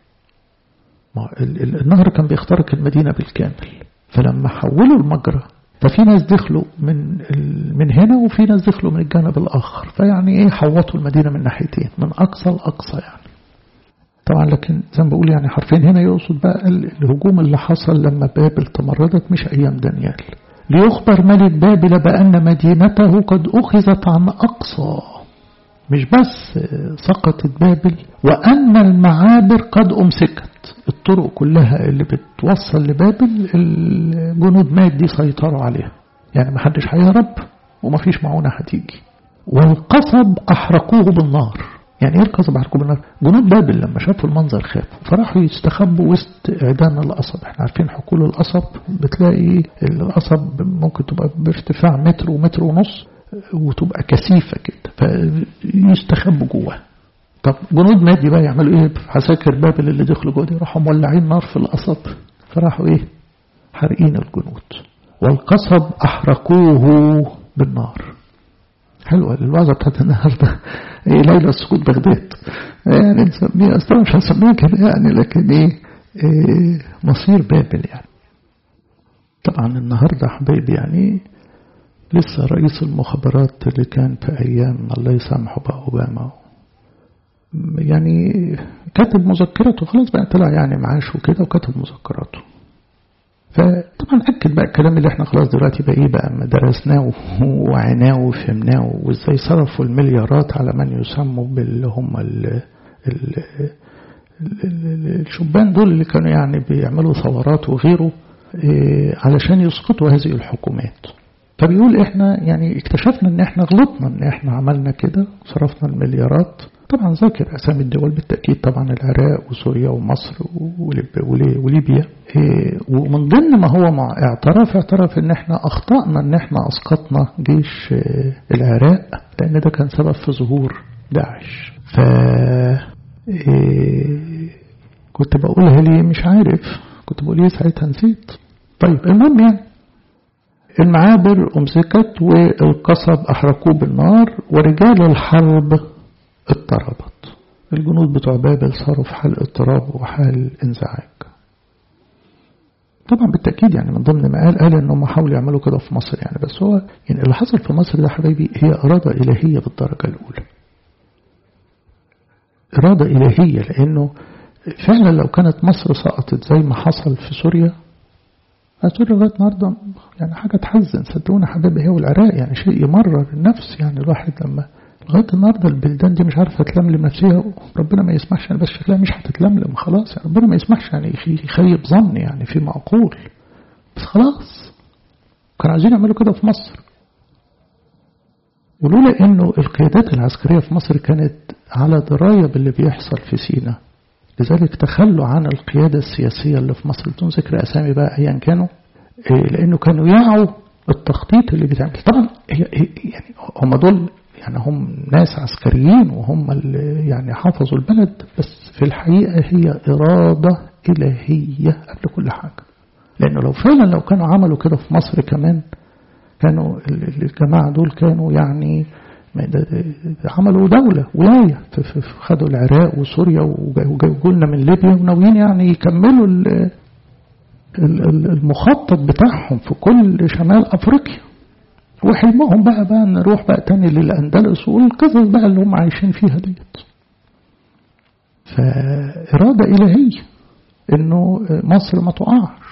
ما النهر كان بيخترق المدينة بالكامل فلما حولوا المجرى ففي ناس دخلوا من من هنا وفي ناس دخلوا من الجانب الآخر فيعني ايه حوطوا المدينة من ناحيتين من أقصى لأقصى يعني طبعا لكن زي ما بقول يعني حرفين هنا يقصد بقى الهجوم اللي حصل لما بابل تمردت مش أيام دانيال ليخبر ملك بابل بأن مدينته قد أخذت عن أقصى مش بس سقطت بابل وأن المعابر قد أمسكت الطرق كلها اللي بتوصل لبابل الجنود مات دي سيطروا عليها يعني ما حدش هيهرب وما فيش معونة هتيجي والقصب أحرقوه بالنار يعني ايه القصب أحرقوه بالنار جنود بابل لما شافوا المنظر خافوا فراحوا يستخبوا وسط عيدان القصب احنا عارفين حقول القصب بتلاقي القصب ممكن تبقى بارتفاع متر ومتر ونص وتبقى كثيفة كده فيستخبوا جوه طب جنود مادي بقى يعملوا ايه عساكر بابل اللي دخلوا جوه دي راحوا مولعين نار في القصب فراحوا ايه حارقين الجنود والقصب احرقوه بالنار حلوة الوعظة بتاعت النهاردة ايه ليلة سقوط بغداد يعني نسميها اصلا مش هنسميها كده يعني لكن ايه, إيه مصير بابل يعني طبعا النهاردة حبايبي يعني لسه رئيس المخابرات اللي كان في أيام الله يسامحه بقى أوباما يعني كاتب مذكرته خلاص بقى طلع يعني معاش وكده وكاتب مذكراته فطبعا أكد بقى الكلام اللي احنا خلاص دلوقتي بقى ايه بقى درسناه وعناه وفهمناه وازاي صرفوا المليارات على من يسموا باللي هم ال ال الشبان دول اللي كانوا يعني بيعملوا ثورات وغيره علشان يسقطوا هذه الحكومات فبيقول احنا يعني اكتشفنا ان احنا غلطنا ان احنا عملنا كده صرفنا المليارات طبعا ذاكر اسامي الدول بالتاكيد طبعا العراق وسوريا ومصر وليبيا ومن ضمن ما هو مع اعترف اعترف ان احنا اخطانا ان احنا اسقطنا جيش العراق لان ده كان سبب في ظهور داعش ف كنت بقولها ليه مش عارف كنت بقول ايه ساعتها نسيت طيب المهم يعني المعابر أمسكت والقصب أحرقوه بالنار ورجال الحرب اضطربت الجنود بتوع بابل صاروا في حال اضطراب وحال انزعاج طبعا بالتأكيد يعني من ضمن ما قال قال انهم حاولوا يعملوا كده في مصر يعني بس هو يعني اللي حصل في مصر ده حبايبي هي إرادة إلهية بالدرجة الأولى إرادة إلهية لأنه فعلا لو كانت مصر سقطت زي ما حصل في سوريا سوريا لغاية النهاردة يعني حاجة تحزن صدقونا حبايبي هي والعراق يعني شيء يمرر النفس يعني الواحد لما لغاية النهاردة البلدان دي مش عارفة تلملم نفسها ربنا ما يسمحش يعني بس شكلها مش هتتلملم خلاص يعني ربنا ما يسمحش يعني يخيب ظن يعني في معقول بس خلاص كانوا عايزين يعملوا كده في مصر ولولا انه القيادات العسكرية في مصر كانت على دراية باللي بيحصل في سينا لذلك تخلوا عن القيادة السياسية اللي في مصر بدون ذكر أسامي بقى أيا كانوا لأنه كانوا يعوا التخطيط اللي بيتعمل طبعا هي يعني هم دول يعني هم ناس عسكريين وهم اللي يعني حافظوا البلد بس في الحقيقة هي إرادة إلهية قبل كل حاجة لأنه لو فعلا لو كانوا عملوا كده في مصر كمان كانوا الجماعة دول كانوا يعني عملوا دولة ولاية خدوا العراق وسوريا وجايبوا لنا من ليبيا وناويين يعني يكملوا المخطط بتاعهم في كل شمال أفريقيا وحلمهم بقى بقى نروح بقى تاني للأندلس والقصص بقى اللي هم عايشين فيها ديت فإرادة إلهية إنه مصر ما تقعش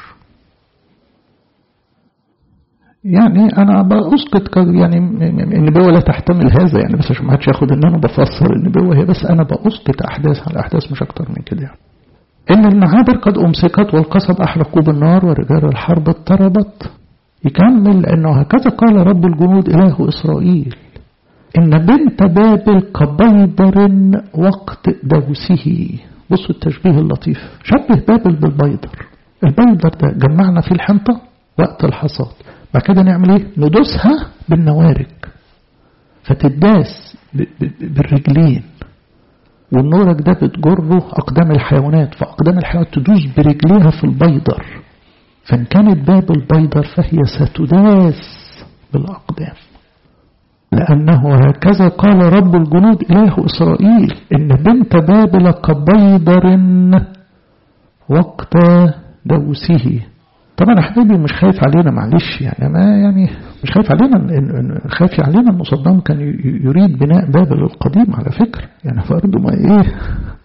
يعني أنا بأسقط يعني النبوة لا تحتمل هذا يعني بس عشان ما حدش ياخد إن أنا بفسر النبوة هي بس أنا بأسقط أحداث على أحداث مش أكتر من كده يعني. إن المعابر قد أمسكت والقصب أحرقوا بالنار ورجال الحرب اضطربت يكمل لأنه هكذا قال رب الجنود إله إسرائيل إن بنت بابل كبيضر وقت دوسه بصوا التشبيه اللطيف شبه بابل بالبيضر البيضر ده جمعنا فيه الحنطة وقت الحصاد بعد كده نعمل ايه ندوسها بالنوارك فتداس بالرجلين والنورك ده بتجره أقدام الحيوانات فأقدام الحيوانات تدوس برجليها في البيضر فإن كانت باب البيضر فهي ستداس بالأقدام لأنه هكذا قال رب الجنود إله إسرائيل إن بنت بابل كبيضر وقت دوسه طبعا حبيبي مش خايف علينا معلش يعني ما يعني مش خايف علينا خايف علينا ان صدام كان يريد بناء بابل القديم على فكرة يعني برضه ما ايه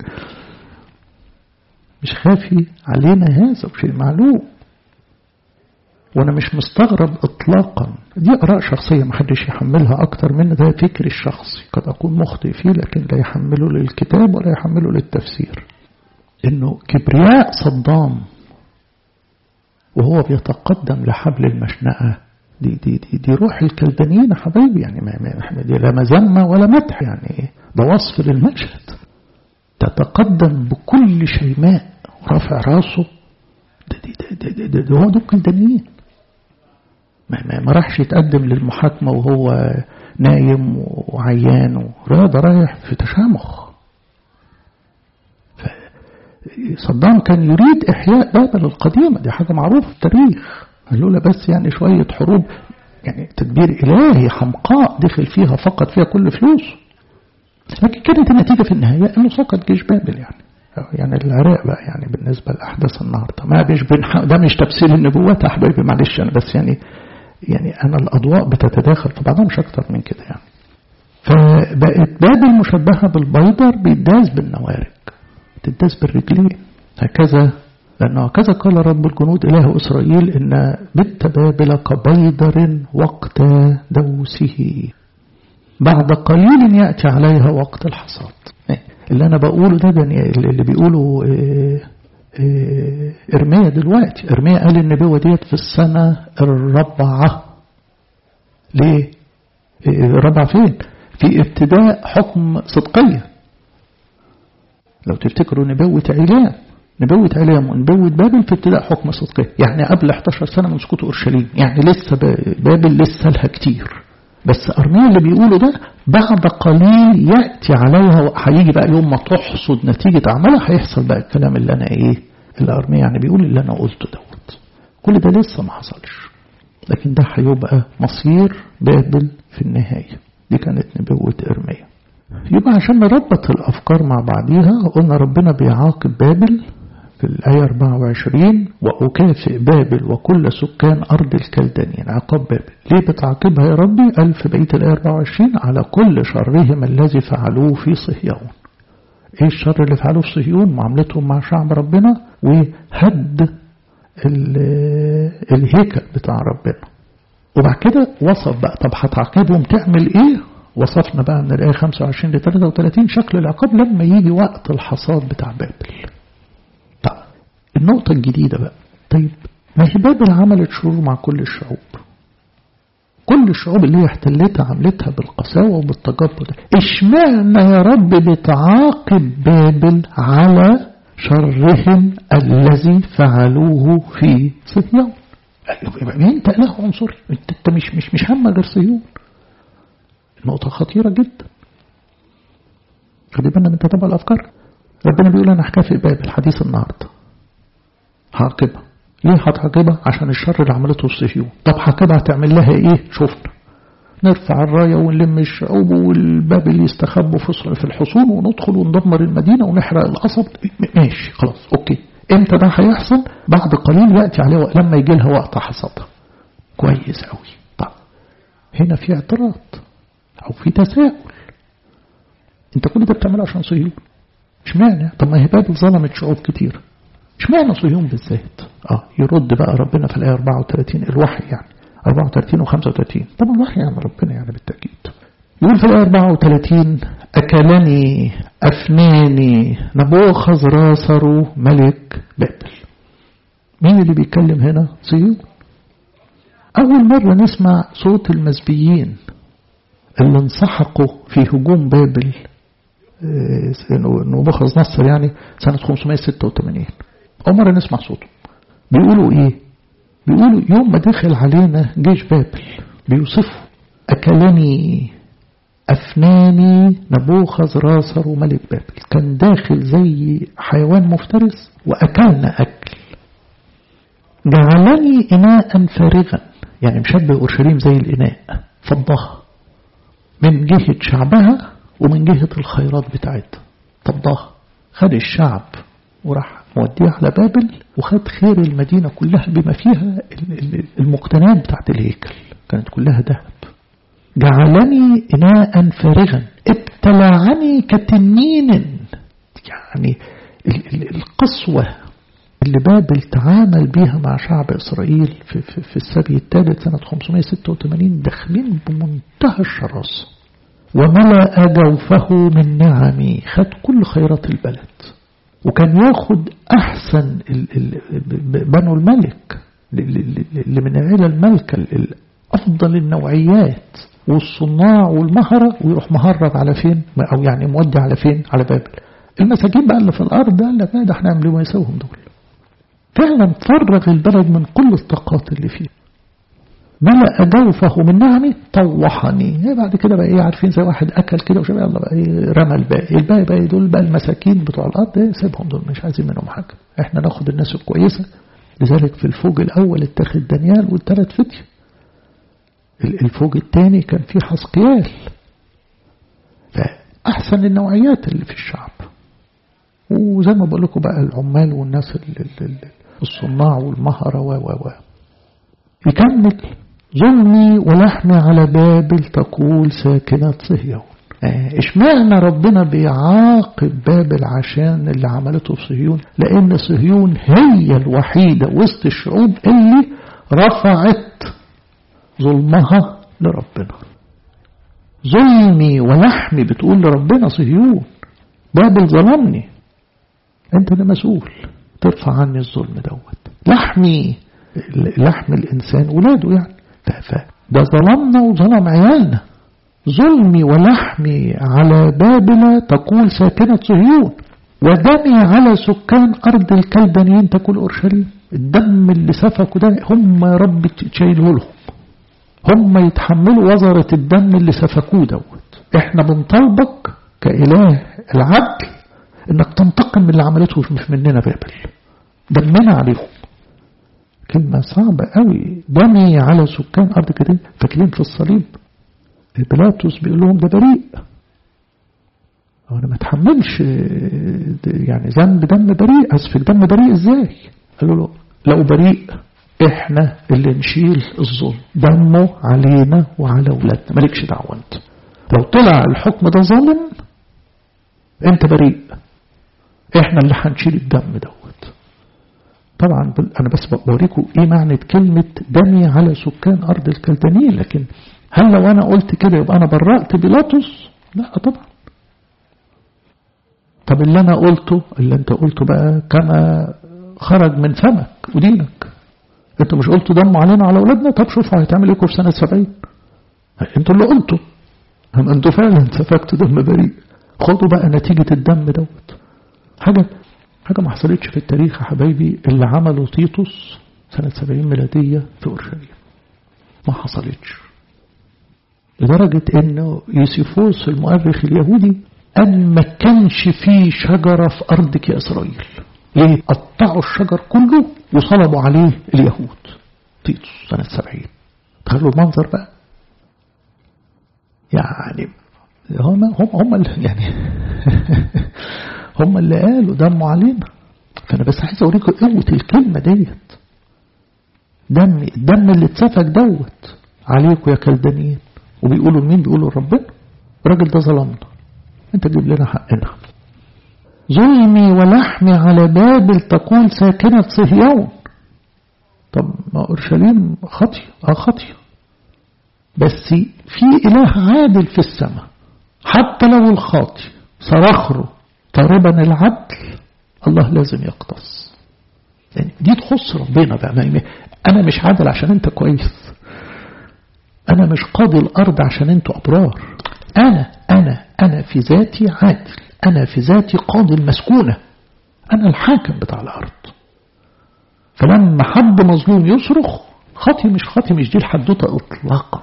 مش خافي علينا هذا شيء معلوم وانا مش مستغرب اطلاقا دي اراء شخصيه ما حدش يحملها اكتر من ده فكري الشخصي قد اكون مخطئ فيه لكن لا يحمله للكتاب ولا يحمله للتفسير انه كبرياء صدام وهو بيتقدم لحبل المشنقه دي دي دي, دي روح الكلدانيين يا حبايبي يعني ما ما دي لا مذمه ولا مدح يعني ده وصف للمشهد تتقدم بكل شيماء رافع راسه ده, ده, ده, ده, ده, ده هو دول كلدانيين ما, ما, ما راحش يتقدم للمحاكمة وهو نايم وعيان ده رايح في تشامخ صدام كان يريد إحياء بابل القديمة دي حاجة معروفة في التاريخ لولا بس يعني شوية حروب يعني تدبير إلهي حمقاء دخل فيها فقط فيها كل فلوسه لكن كانت النتيجة في النهاية أنه سقط جيش بابل يعني يعني العراق بقى يعني بالنسبة لأحداث النهاردة ما بيش بنح... ده مش تفسير النبوات يا حبايبي معلش أنا بس يعني يعني أنا الأضواء بتتداخل في بعضها مش أكتر من كده يعني فبقت بابل مشبهة بالبيضر بيداس بالنوارك تداس بالرجلين هكذا لأنه هكذا قال رب الجنود إله إسرائيل إن بنت بابل كبيضر وقت دوسه بعد قليل يأتي عليها وقت الحصاد اللي أنا بقوله ده, ده اللي بيقوله إرميا دلوقتي إرميا قال النبوة ديت في السنة الرابعة ليه الرابعة فين في ابتداء حكم صدقية لو تفتكروا نبوة علام نبوة علام ونبوة بابل في ابتداء حكم صدقية يعني قبل 11 سنة من سقوط أورشليم يعني لسه بابل لسه لها كتير بس أرميا اللي بيقوله ده بعد قليل يأتي عليها هيجي بقى يوم ما تحصد نتيجة أعمالها هيحصل بقى الكلام اللي أنا إيه اللي أرميا يعني بيقول اللي أنا قلته دوت كل ده لسه ما حصلش لكن ده هيبقى مصير بابل في النهاية دي كانت نبوة إرميا يبقى عشان نربط الأفكار مع بعضيها قلنا ربنا بيعاقب بابل في الآية 24 وأكافئ بابل وكل سكان أرض الكلدانيين عقاب بابل ليه بتعاقبها يا ربي قال في بقية الآية 24 على كل شرهم الذي فعلوه في صهيون ايه الشر اللي فعلوه في صهيون معاملتهم مع شعب ربنا وهد الهيكل بتاع ربنا وبعد كده وصف بقى طب هتعاقبهم تعمل ايه وصفنا بقى من الآية 25 ل 33 شكل العقاب لما يجي وقت الحصاد بتاع بابل طيب النقطة الجديدة بقى طيب ما هي بابل عملت شرور مع كل الشعوب كل الشعوب اللي هي احتلتها عملتها بالقساوة وبالتجبر اشمعنى يا رب بتعاقب بابل على شرهم الذي فعلوه في صهيون يبقى انت اله عنصري انت مش مش مش هم غير صهيون نقطة خطيرة جدا خلي بالنا من تتبع الأفكار ربنا بيقول أنا هكافئ بابل حديث النهاردة هعاقبها ليه هتعاقبها عشان الشر اللي عملته الصهيون طب هعاقبها هتعمل لها ايه شفنا نرفع الراية ونلم الشعوب والبابل يستخبوا في الحصون وندخل وندمر المدينة ونحرق القصب ماشي خلاص اوكي امتى ده هيحصل بعد قليل يأتي عليه لما يجي لها وقت حصادها كويس قوي طب هنا في اعتراض أو في تساؤل أنت كل ده بتعمله عشان صهيون اشمعنى طب ما هي بابل ظلمت شعوب كتير اشمعنى صهيون بالذات اه يرد بقى ربنا في الآية 34 الوحي يعني 34 و 35 طبعا الوحي يعني ربنا يعني بالتأكيد يقول في الآية 34 أكلني أفناني نبوخذ راسر ملك بابل مين اللي بيتكلم هنا صهيون أول مرة نسمع صوت المزبيين اللي انسحقوا في هجوم بابل نبوخذ نصر يعني سنة 586 أول مرة نسمع صوته بيقولوا إيه بيقولوا يوم ما دخل علينا جيش بابل بيوصفوا أكلني أفناني نبوخذ راسر وملك بابل كان داخل زي حيوان مفترس وأكلنا أكل جعلني إناء فارغا يعني مشبه أورشليم زي الإناء فضها من جهة شعبها ومن جهة الخيرات بتاعتها فضها خد الشعب وراح موديه على بابل وخد خير المدينة كلها بما فيها المقتنيات بتاعت الهيكل كانت كلها ذهب جعلني إناء فارغا ابتلعني كتنين يعني القسوة اللي بابل تعامل بيها مع شعب إسرائيل في, في, في السبي الثالث سنة 586 داخلين بمنتهى الشراسة وملأ جوفه من نعمي خد كل خيرات البلد وكان ياخد أحسن بنو الملك اللي من العيلة الملكة أفضل النوعيات والصناع والمهرة ويروح مهرب على فين أو يعني مودي على فين على بابل المساكين بقى اللي في الأرض قال لك ده احنا نعمل ما يساوهم دول فعلا فرغ البلد من كل الطاقات اللي فيه ملأ جوفه من نعمي طوحني بعد كده بقى ايه عارفين زي واحد اكل كده وشبه يلا بقى ايه رمى الباقي الباقي بقى دول بقى المساكين بتوع الارض ايه سيبهم دول مش عايزين منهم حاجه احنا ناخد الناس الكويسه لذلك في الفوج الاول اتخذ دانيال والثلاث فتيه الفوج الثاني كان فيه حسقيال فأحسن النوعيات اللي في الشعب وزي ما بقول لكم بقى العمال والناس الصناع والمهرة و و و يكمل ظلمي ولحمي على بابل تقول ساكنة صهيون اشمعنى ربنا بيعاقب بابل عشان اللي عملته في صهيون لان صهيون هي الوحيدة وسط الشعوب اللي رفعت ظلمها لربنا ظلمي ولحمي بتقول لربنا صهيون بابل ظلمني انت اللي مسؤول ترفع عني الظلم دوت لحمي لحم الانسان ولاده يعني ده ظلمنا وظلم عيالنا ظلمي ولحمي على بابل تقول ساكنة صهيون ودمي على سكان أرض الكلدانيين تقول أورشليم الدم اللي سفكوا ده هم يا رب تشيله لهم هم يتحملوا وزرة الدم اللي سفكوه دوت احنا بنطالبك كإله العدل انك تنتقم من اللي عملته مننا بابل دمنا عليهم كلمة صعبة قوي دمي على سكان أرض كده فاكرين في الصليب بيلاطس بيقول لهم ده بريء أنا ما اتحملش يعني ذنب دم بريء أسفك دم بريء إزاي قالوا له لو بريء احنا اللي نشيل الظلم دمه علينا وعلى اولادنا مالكش دعوه انت لو طلع الحكم ده ظالم انت بريء احنا اللي هنشيل الدم دوت طبعا انا بس بوريكم ايه معنى كلمة دمي على سكان ارض الكلدانيين لكن هل لو انا قلت كده يبقى انا برأت بيلاطس لا طبعا طب اللي انا قلته اللي انت قلته بقى كما خرج من فمك ودينك انتوا مش قلتوا دموا علينا على اولادنا طب شوفوا هيتعمل ايه في سنة سبعين انتوا اللي قلتوا هم انتوا فعلا سفكتوا دم بريء خدوا بقى نتيجة الدم دوت حاجة حاجة ما حصلتش في التاريخ يا حبايبي اللي عمله تيتوس سنة سبعين ميلادية في أورشليم ما حصلتش لدرجة انه يوسيفوس المؤرخ اليهودي أن ما كانش فيه شجرة في أرضك يا إسرائيل ليه؟ قطعوا الشجر كله وصلبوا عليه اليهود تيتوس سنة سبعين تخيلوا المنظر بقى يعني هم هم هم اللي يعني هم اللي قالوا دموا علينا فأنا بس عايز أوريكم قوة الكلمة ديت دم الدم اللي اتسفك دوت عليكم يا كلدانيين وبيقولوا لمين بيقولوا لربنا الراجل ده ظلمنا انت جيب لنا حقنا ظلمي ولحمي على بابل تقول ساكنة صهيون طب ما أورشليم خطية اه خطية بس في إله عادل في السماء حتى لو الخاطي صرخره طالبا العدل الله لازم يقتص يعني دي تخص ربنا بقى أنا مش عادل عشان أنت كويس أنا مش قاضي الأرض عشان أنتوا أبرار أنا أنا أنا في ذاتي عادل أنا في ذاتي قاضي المسكونة أنا الحاكم بتاع الأرض فلما حد مظلوم يصرخ خطي مش خطي مش دي الحدوتة إطلاقا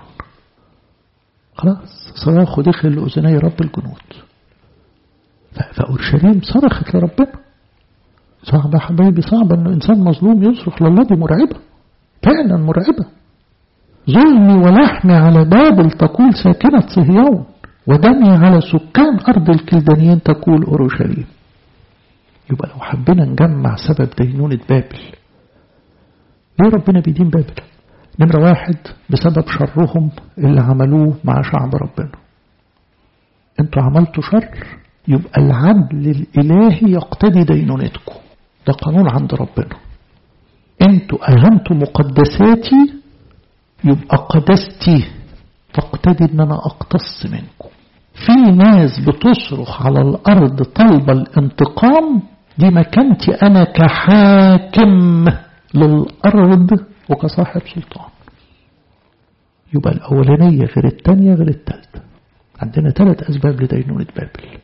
خلاص صراخه دخل لأذني رب الجنود فأورشليم صرخت لربنا صعب يا حبايبي صعب أنه إنسان مظلوم يصرخ لله دي مرعبة فعلا مرعبة ظلمي ولحمي على بابل تقول ساكنة صهيون ودمي على سكان أرض الكلدانيين تقول أورشليم يبقى لو حبينا نجمع سبب دينونة بابل ليه ربنا بيدين بابل نمرة واحد بسبب شرهم اللي عملوه مع شعب ربنا انتوا عملتوا شر يبقى العدل الإلهي يقتضي دينونتكم ده قانون عند ربنا انتوا أهنتوا مقدساتي يبقى قدستي تقتضي ان انا اقتص منكم في ناس بتصرخ على الارض طلب الانتقام دي مكانتي انا كحاكم للارض وكصاحب سلطان يبقى الاولانيه غير الثانيه غير الثالثه عندنا ثلاث اسباب لدينونه بابل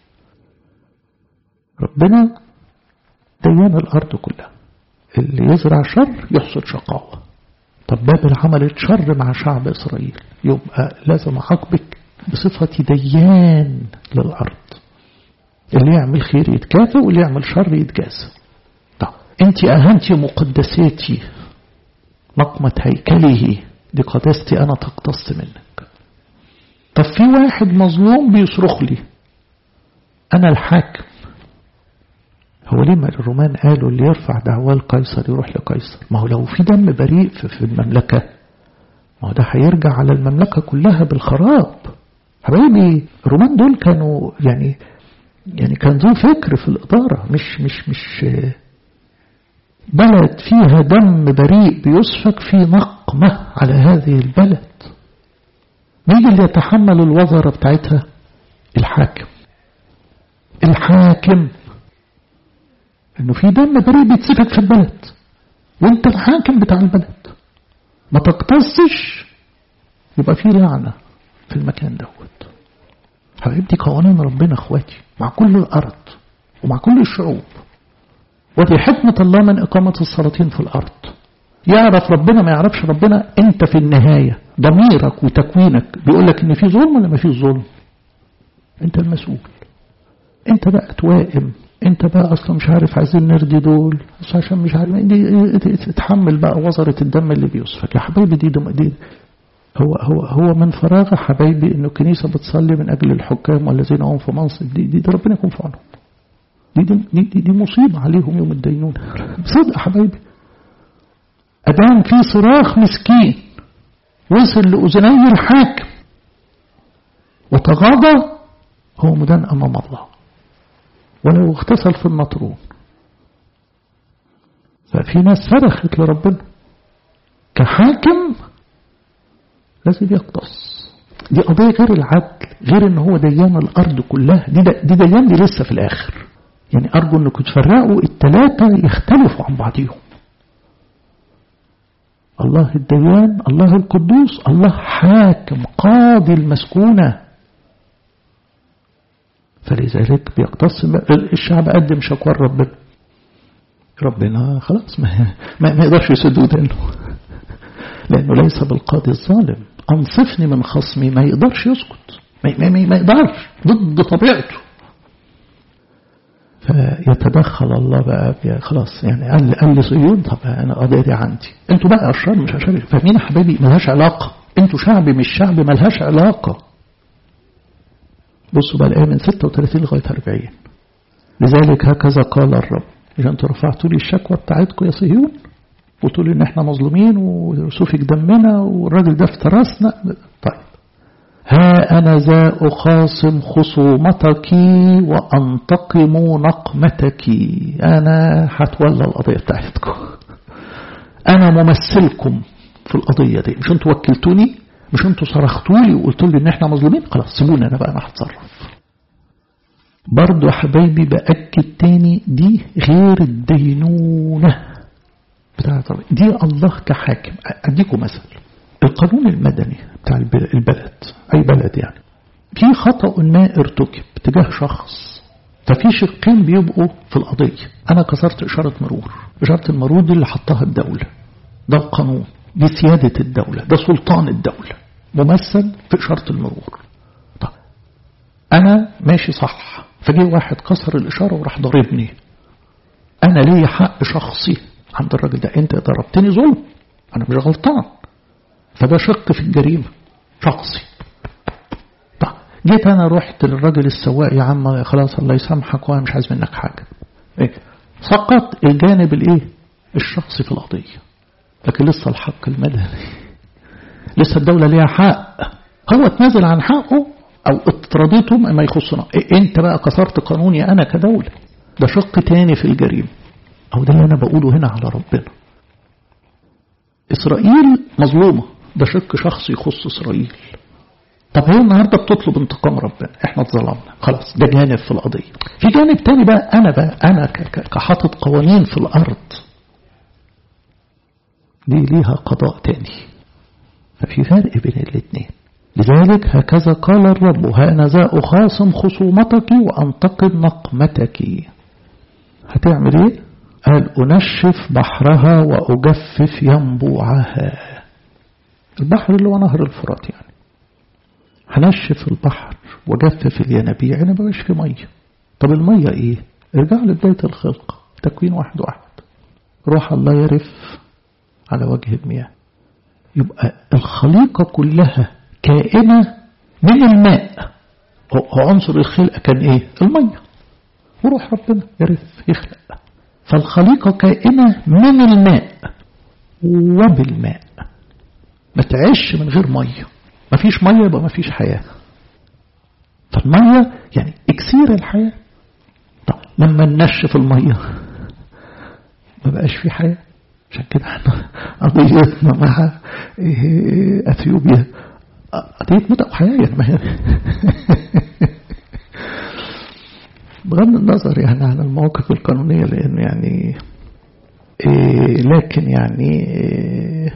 ربنا ديان الارض كلها اللي يزرع شر يحصد شقاوه طب بابل عملت شر مع شعب إسرائيل يبقى لازم أعاقبك بصفة ديان للأرض اللي يعمل خير يتكافئ واللي يعمل شر يتجازى طب انت أهنتي مقدساتي نقمة هيكله دي قداستي أنا تقتص منك طب في واحد مظلوم بيصرخ لي أنا الحاكم هو ليه ما الرومان قالوا اللي يرفع دعواه لقيصر يروح لقيصر ما هو لو في دم بريء في المملكة ما هو ده هيرجع على المملكة كلها بالخراب حبايبي الرومان دول كانوا يعني يعني كان ذو فكر في الإدارة مش مش مش بلد فيها دم بريء بيسفك في نقمة على هذه البلد مين اللي يتحمل الوزارة بتاعتها الحاكم الحاكم انه في دم بريء بيتسفك في البلد وانت الحاكم بتاع البلد ما تقتصش يبقى في لعنة في المكان دوت حبيبتي قوانين ربنا اخواتي مع كل الارض ومع كل الشعوب ودي حكمة الله من إقامة السلاطين في الأرض يعرف ربنا ما يعرفش ربنا أنت في النهاية ضميرك وتكوينك بيقول لك إن في ظلم ولا ما فيش ظلم أنت المسؤول أنت بقى توائم انت بقى اصلا مش عارف عايزين نرضي دول بس عشان مش عارف دي تتحمل بقى وزرة الدم اللي بيسفك يا حبايبي دي, دي, دي هو هو هو من فراغ حبايبي انه الكنيسه بتصلي من اجل الحكام والذين هم في منصب دي, دي, دي ربنا يكون في عونهم دي دي, دي, دي, دي مصيبه عليهم يوم الدينونه صدق حبايبي ادام في صراخ مسكين وصل لاذني الحاكم وتغاضى هو مدان امام الله ولو اغتسل في النطرون ففي ناس صرخت لربنا كحاكم لازم يقتص دي قضية غير العدل غير ان هو ديان الارض كلها دي, دي ديان دي لسه في الاخر يعني ارجو انكم تفرقوا التلاتة يختلفوا عن بعضهم الله الديان الله القدوس الله حاكم قاضي المسكونه فلذلك بيقتص الشعب قدم شكوى ربنا ربنا خلاص ما, ما, ما يقدرش يسد ودانه لأنه ليس بالقاضي الظالم أنصفني من خصمي ما يقدرش يسكت ما, ما, ما يقدرش ضد طبيعته فيتدخل الله بقى خلاص يعني قال لي قال لي صيود طب انا قضيه دي عندي انتوا بقى اشرار مش اشرار فاهمين يا حبايبي ملهاش علاقه انتوا شعب مش شعب ملهاش علاقه بصوا بقى الآية من 36 لغاية 40 لذلك هكذا قال الرب إذا أنتوا رفعتوا لي الشكوى بتاعتكم يا صهيون وتقول إن إحنا مظلومين وسفك دمنا والراجل ده افترسنا طيب ها أنا ذا أخاصم خصومتك وأنتقم نقمتك أنا هتولى القضية بتاعتكم أنا ممثلكم في القضية دي مش أنتوا وكلتوني مش انتوا صرختوا لي وقلتوا لي ان احنا مظلومين خلاص سيبوني انا بقى انا هتصرف برضو يا حبايبي باكد تاني دي غير الدينونه بتاعت دي الله كحاكم اديكم مثل القانون المدني بتاع البلد أي بلد يعني في خطأ ما ارتكب تجاه شخص ففي شقين بيبقوا في القضية أنا كسرت إشارة مرور إشارة المرور دي اللي حطها الدولة ده القانون دي سيادة الدولة ده سلطان الدولة ممثل في إشارة المرور طب أنا ماشي صح فجي واحد كسر الإشارة وراح ضربني أنا ليه حق شخصي عند الراجل ده أنت ضربتني ظلم أنا مش غلطان فده شق في الجريمة شخصي طب جيت أنا رحت للراجل السواق يا عم خلاص الله يسامحك وأنا مش عايز منك حاجة إيه؟ سقط الجانب الإيه الشخصي في القضية لكن لسه الحق المدني لسه الدولة ليها حق هو اتنازل عن حقه أو اضطرادته ما يخصنا إيه انت بقى كسرت قانوني أنا كدولة ده شق تاني في الجريمة أو ده اللي أنا بقوله هنا على ربنا إسرائيل مظلومة ده شق شخصي يخص إسرائيل طب هي النهاردة بتطلب انتقام ربنا احنا اتظلمنا خلاص ده جانب في القضية في جانب تاني بقى أنا بقى أنا كحاطط قوانين في الأرض دي ليها قضاء تاني ففي فرق بين الاثنين لذلك هكذا قال الرب ها ذا أخاصم خصومتك وأنتقد نقمتك هتعمل ايه قال أنشف بحرها وأجفف ينبوعها البحر اللي هو نهر الفرات يعني هنشف البحر وجفف الينابيع ما بقاش في مية طب المية ايه ارجع لبداية الخلق تكوين واحد واحد روح الله يرف على وجه المياه يبقى الخليقة كلها كائنة من الماء عنصر الخلق كان ايه المية وروح ربنا يرف يخلق فالخليقة كائنة من الماء وبالماء ما تعيش من غير مية ما فيش مية يبقى ما فيش حياة فالمية يعني اكسير الحياة طب لما ننشف المية ما بقاش في حياة عشان كده احنا قضيتنا مع اثيوبيا قضية موت او حياة يعني ما هي بغض النظر يعني عن المواقف القانونية لأنه يعني إيه لكن يعني إيه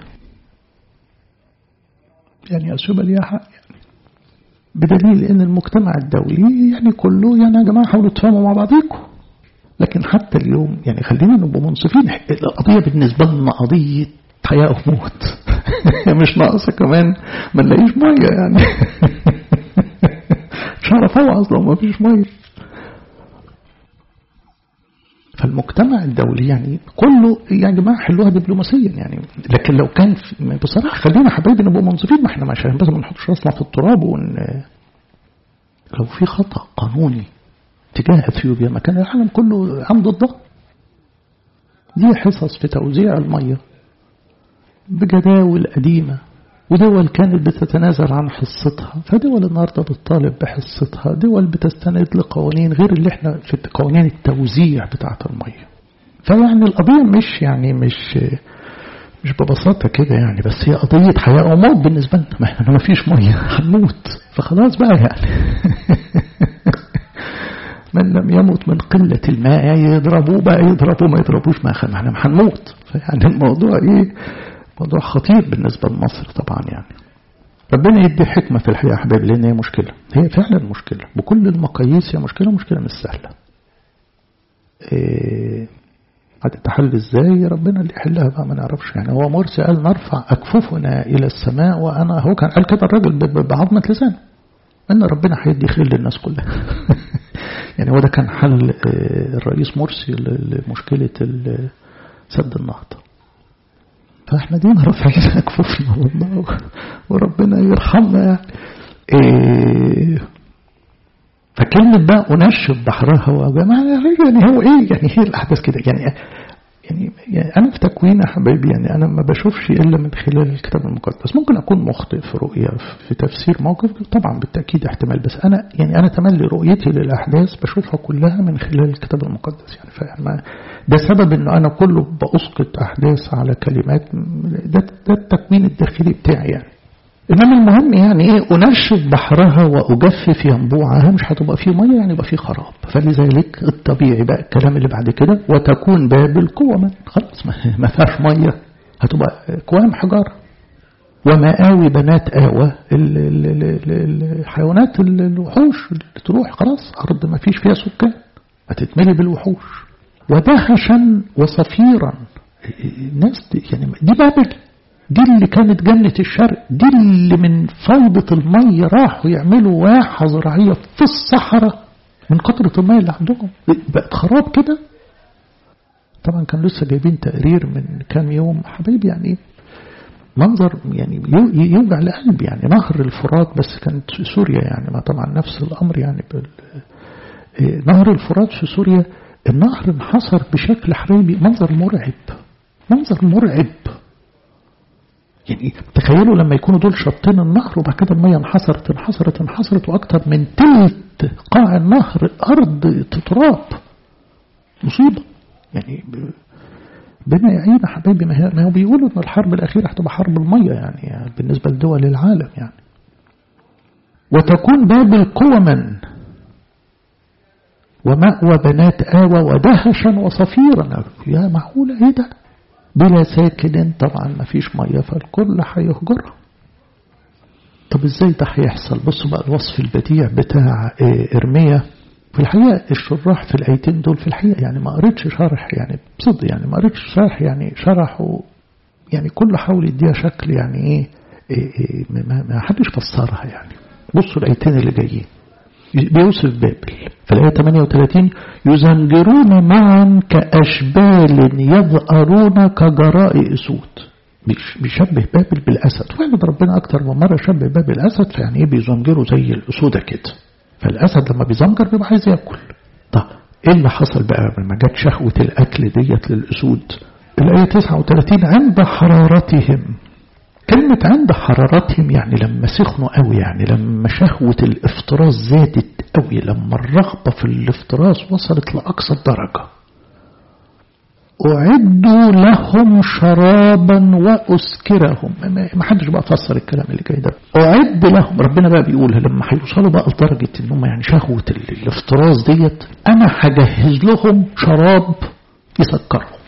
يعني أثيوبيا ليها حق يعني بدليل أن المجتمع الدولي يعني كله يعني يا جماعة حاولوا تفهموا مع بعضيكم لكن حتى اليوم يعني خلينا نبقى منصفين القضية بالنسبة لنا قضية حياة وموت مش ناقصة كمان ما نلاقيش مية يعني مش هعرف اوعظ لو ما فيش مية فالمجتمع الدولي يعني كله يا جماعة حلوها دبلوماسيا يعني لكن لو كان بصراحة خلينا حبايبي نبقى منصفين ما احنا مش بس ما نحطش راسنا في التراب ون لو في خطأ قانوني تجاه اثيوبيا ما كان العالم كله عم ضده دي حصص في توزيع المية بجداول قديمة ودول كانت بتتنازل عن حصتها فدول النهاردة بتطالب بحصتها دول بتستند لقوانين غير اللي احنا في قوانين التوزيع بتاعة المية فيعني القضية مش يعني مش مش ببساطة كده يعني بس هي قضية حياة وموت بالنسبة لنا ما احنا ما فيش مية هنموت فخلاص بقى يعني من لم يمت من قلة الماء يضربوه بقى يضربوه ما يضربوش ما احنا هنموت فيعني الموضوع ايه موضوع خطير بالنسبة لمصر طبعا يعني ربنا يدي حكمة في الحقيقة يا حبايبي لأن هي مشكلة هي فعلا مشكلة بكل المقاييس هي مشكلة مشكلة مش سهلة إيه هتتحل ازاي ربنا اللي يحلها بقى ما نعرفش يعني هو مرسي قال نرفع أكففنا إلى السماء وأنا هو كان قال كده الراجل بعظمة لسانه أن ربنا هيدي خير للناس كلها يعني هو ده كان حل الرئيس مرسي لمشكلة سد النهضة فاحنا دينا رافعين أكففنا والله وربنا يرحمنا يعني إيه فكلمة بقى أنشف بحرها وجماعة يعني هو إيه يعني هي الأحداث كده يعني يعني, يعني أنا في تكوين يا حبايبي يعني أنا ما بشوفش إلا من خلال الكتاب المقدس ممكن أكون مخطئ في رؤية في تفسير موقف طبعا بالتأكيد احتمال بس أنا يعني أنا تملي رؤيتي للأحداث بشوفها كلها من خلال الكتاب المقدس يعني فما ده سبب إنه أنا كله بأسقط أحداث على كلمات ده, ده التكوين الداخلي بتاعي يعني إنما المهم يعني إيه أنشف بحرها وأجفف ينبوعها مش هتبقى فيه مية يعني يبقى فيه خراب فلذلك الطبيعي بقى الكلام اللي بعد كده وتكون بابل قوما خلاص ما فيهاش مية هتبقى كوام حجارة ومآوي بنات آوى الحيوانات الوحوش اللي تروح خلاص أرض ما فيش فيها سكان هتتملي بالوحوش ودهشا وصفيرا الناس دي يعني دي بابل دي اللي كانت جنة الشرق دي اللي من فوضى المية راحوا يعملوا واحة زراعية في الصحراء من كثرة المية اللي عندهم بقت خراب كده طبعا كان لسه جايبين تقرير من كام يوم حبيبي يعني منظر يعني يوجع القلب يعني نهر الفرات بس كانت في سوريا يعني ما طبعا نفس الأمر يعني نهر الفرات في سوريا النهر انحصر بشكل حبيبي منظر مرعب منظر مرعب يعني تخيلوا لما يكونوا دول شطين النهر وبعد كده المية انحصرت انحصرت انحصرت وأكتر من تلت قاع النهر أرض تراب مصيبة يعني بما يعين حبايبي ما هو بيقولوا ان الحرب الأخيرة هتبقى حرب المية يعني, يعني بالنسبة لدول العالم يعني وتكون بابل قوما ومأوى بنات آوى ودهشا وصفيرا يا معقولة ايه ده بلا ساكن طبعا ما فيش مية فالكل هيهجرها طب ازاي ده هيحصل بصوا بقى الوصف البديع بتاع ارميا في الحقيقة الشراح في الآيتين دول في الحقيقة يعني ما قريتش شرح يعني بصدق يعني ما قريتش شرح يعني شرحوا يعني كل حاول يديها شكل يعني ايه, إيه, إيه ما حدش فسرها يعني بصوا الآيتين اللي جايين بيوصف بابل في الآية 38 يزنجرون معا كأشبال يظهرون كجراء أسود بيشبه بابل بالأسد وعند ربنا أكتر من مرة شبه بابل الأسد فيعني إيه بيزنجروا زي الأسودة كده فالأسد لما بيزنجر بيبقى عايز ياكل طب إيه اللي حصل بقى لما جت شهوة الأكل ديت للأسود الآية 39 عند حرارتهم كلمة عند حرارتهم يعني لما سخنوا قوي يعني لما شهوة الافتراس زادت قوي لما الرغبة في الافتراس وصلت لأقصى الدرجة أعدوا لهم شرابا وأسكرهم ما حدش بقى فسر الكلام اللي جاي ده أعد لهم ربنا بقى بيقولها لما هيوصلوا بقى لدرجة إنهم يعني شهوة الافتراس ديت أنا هجهز لهم شراب يسكرهم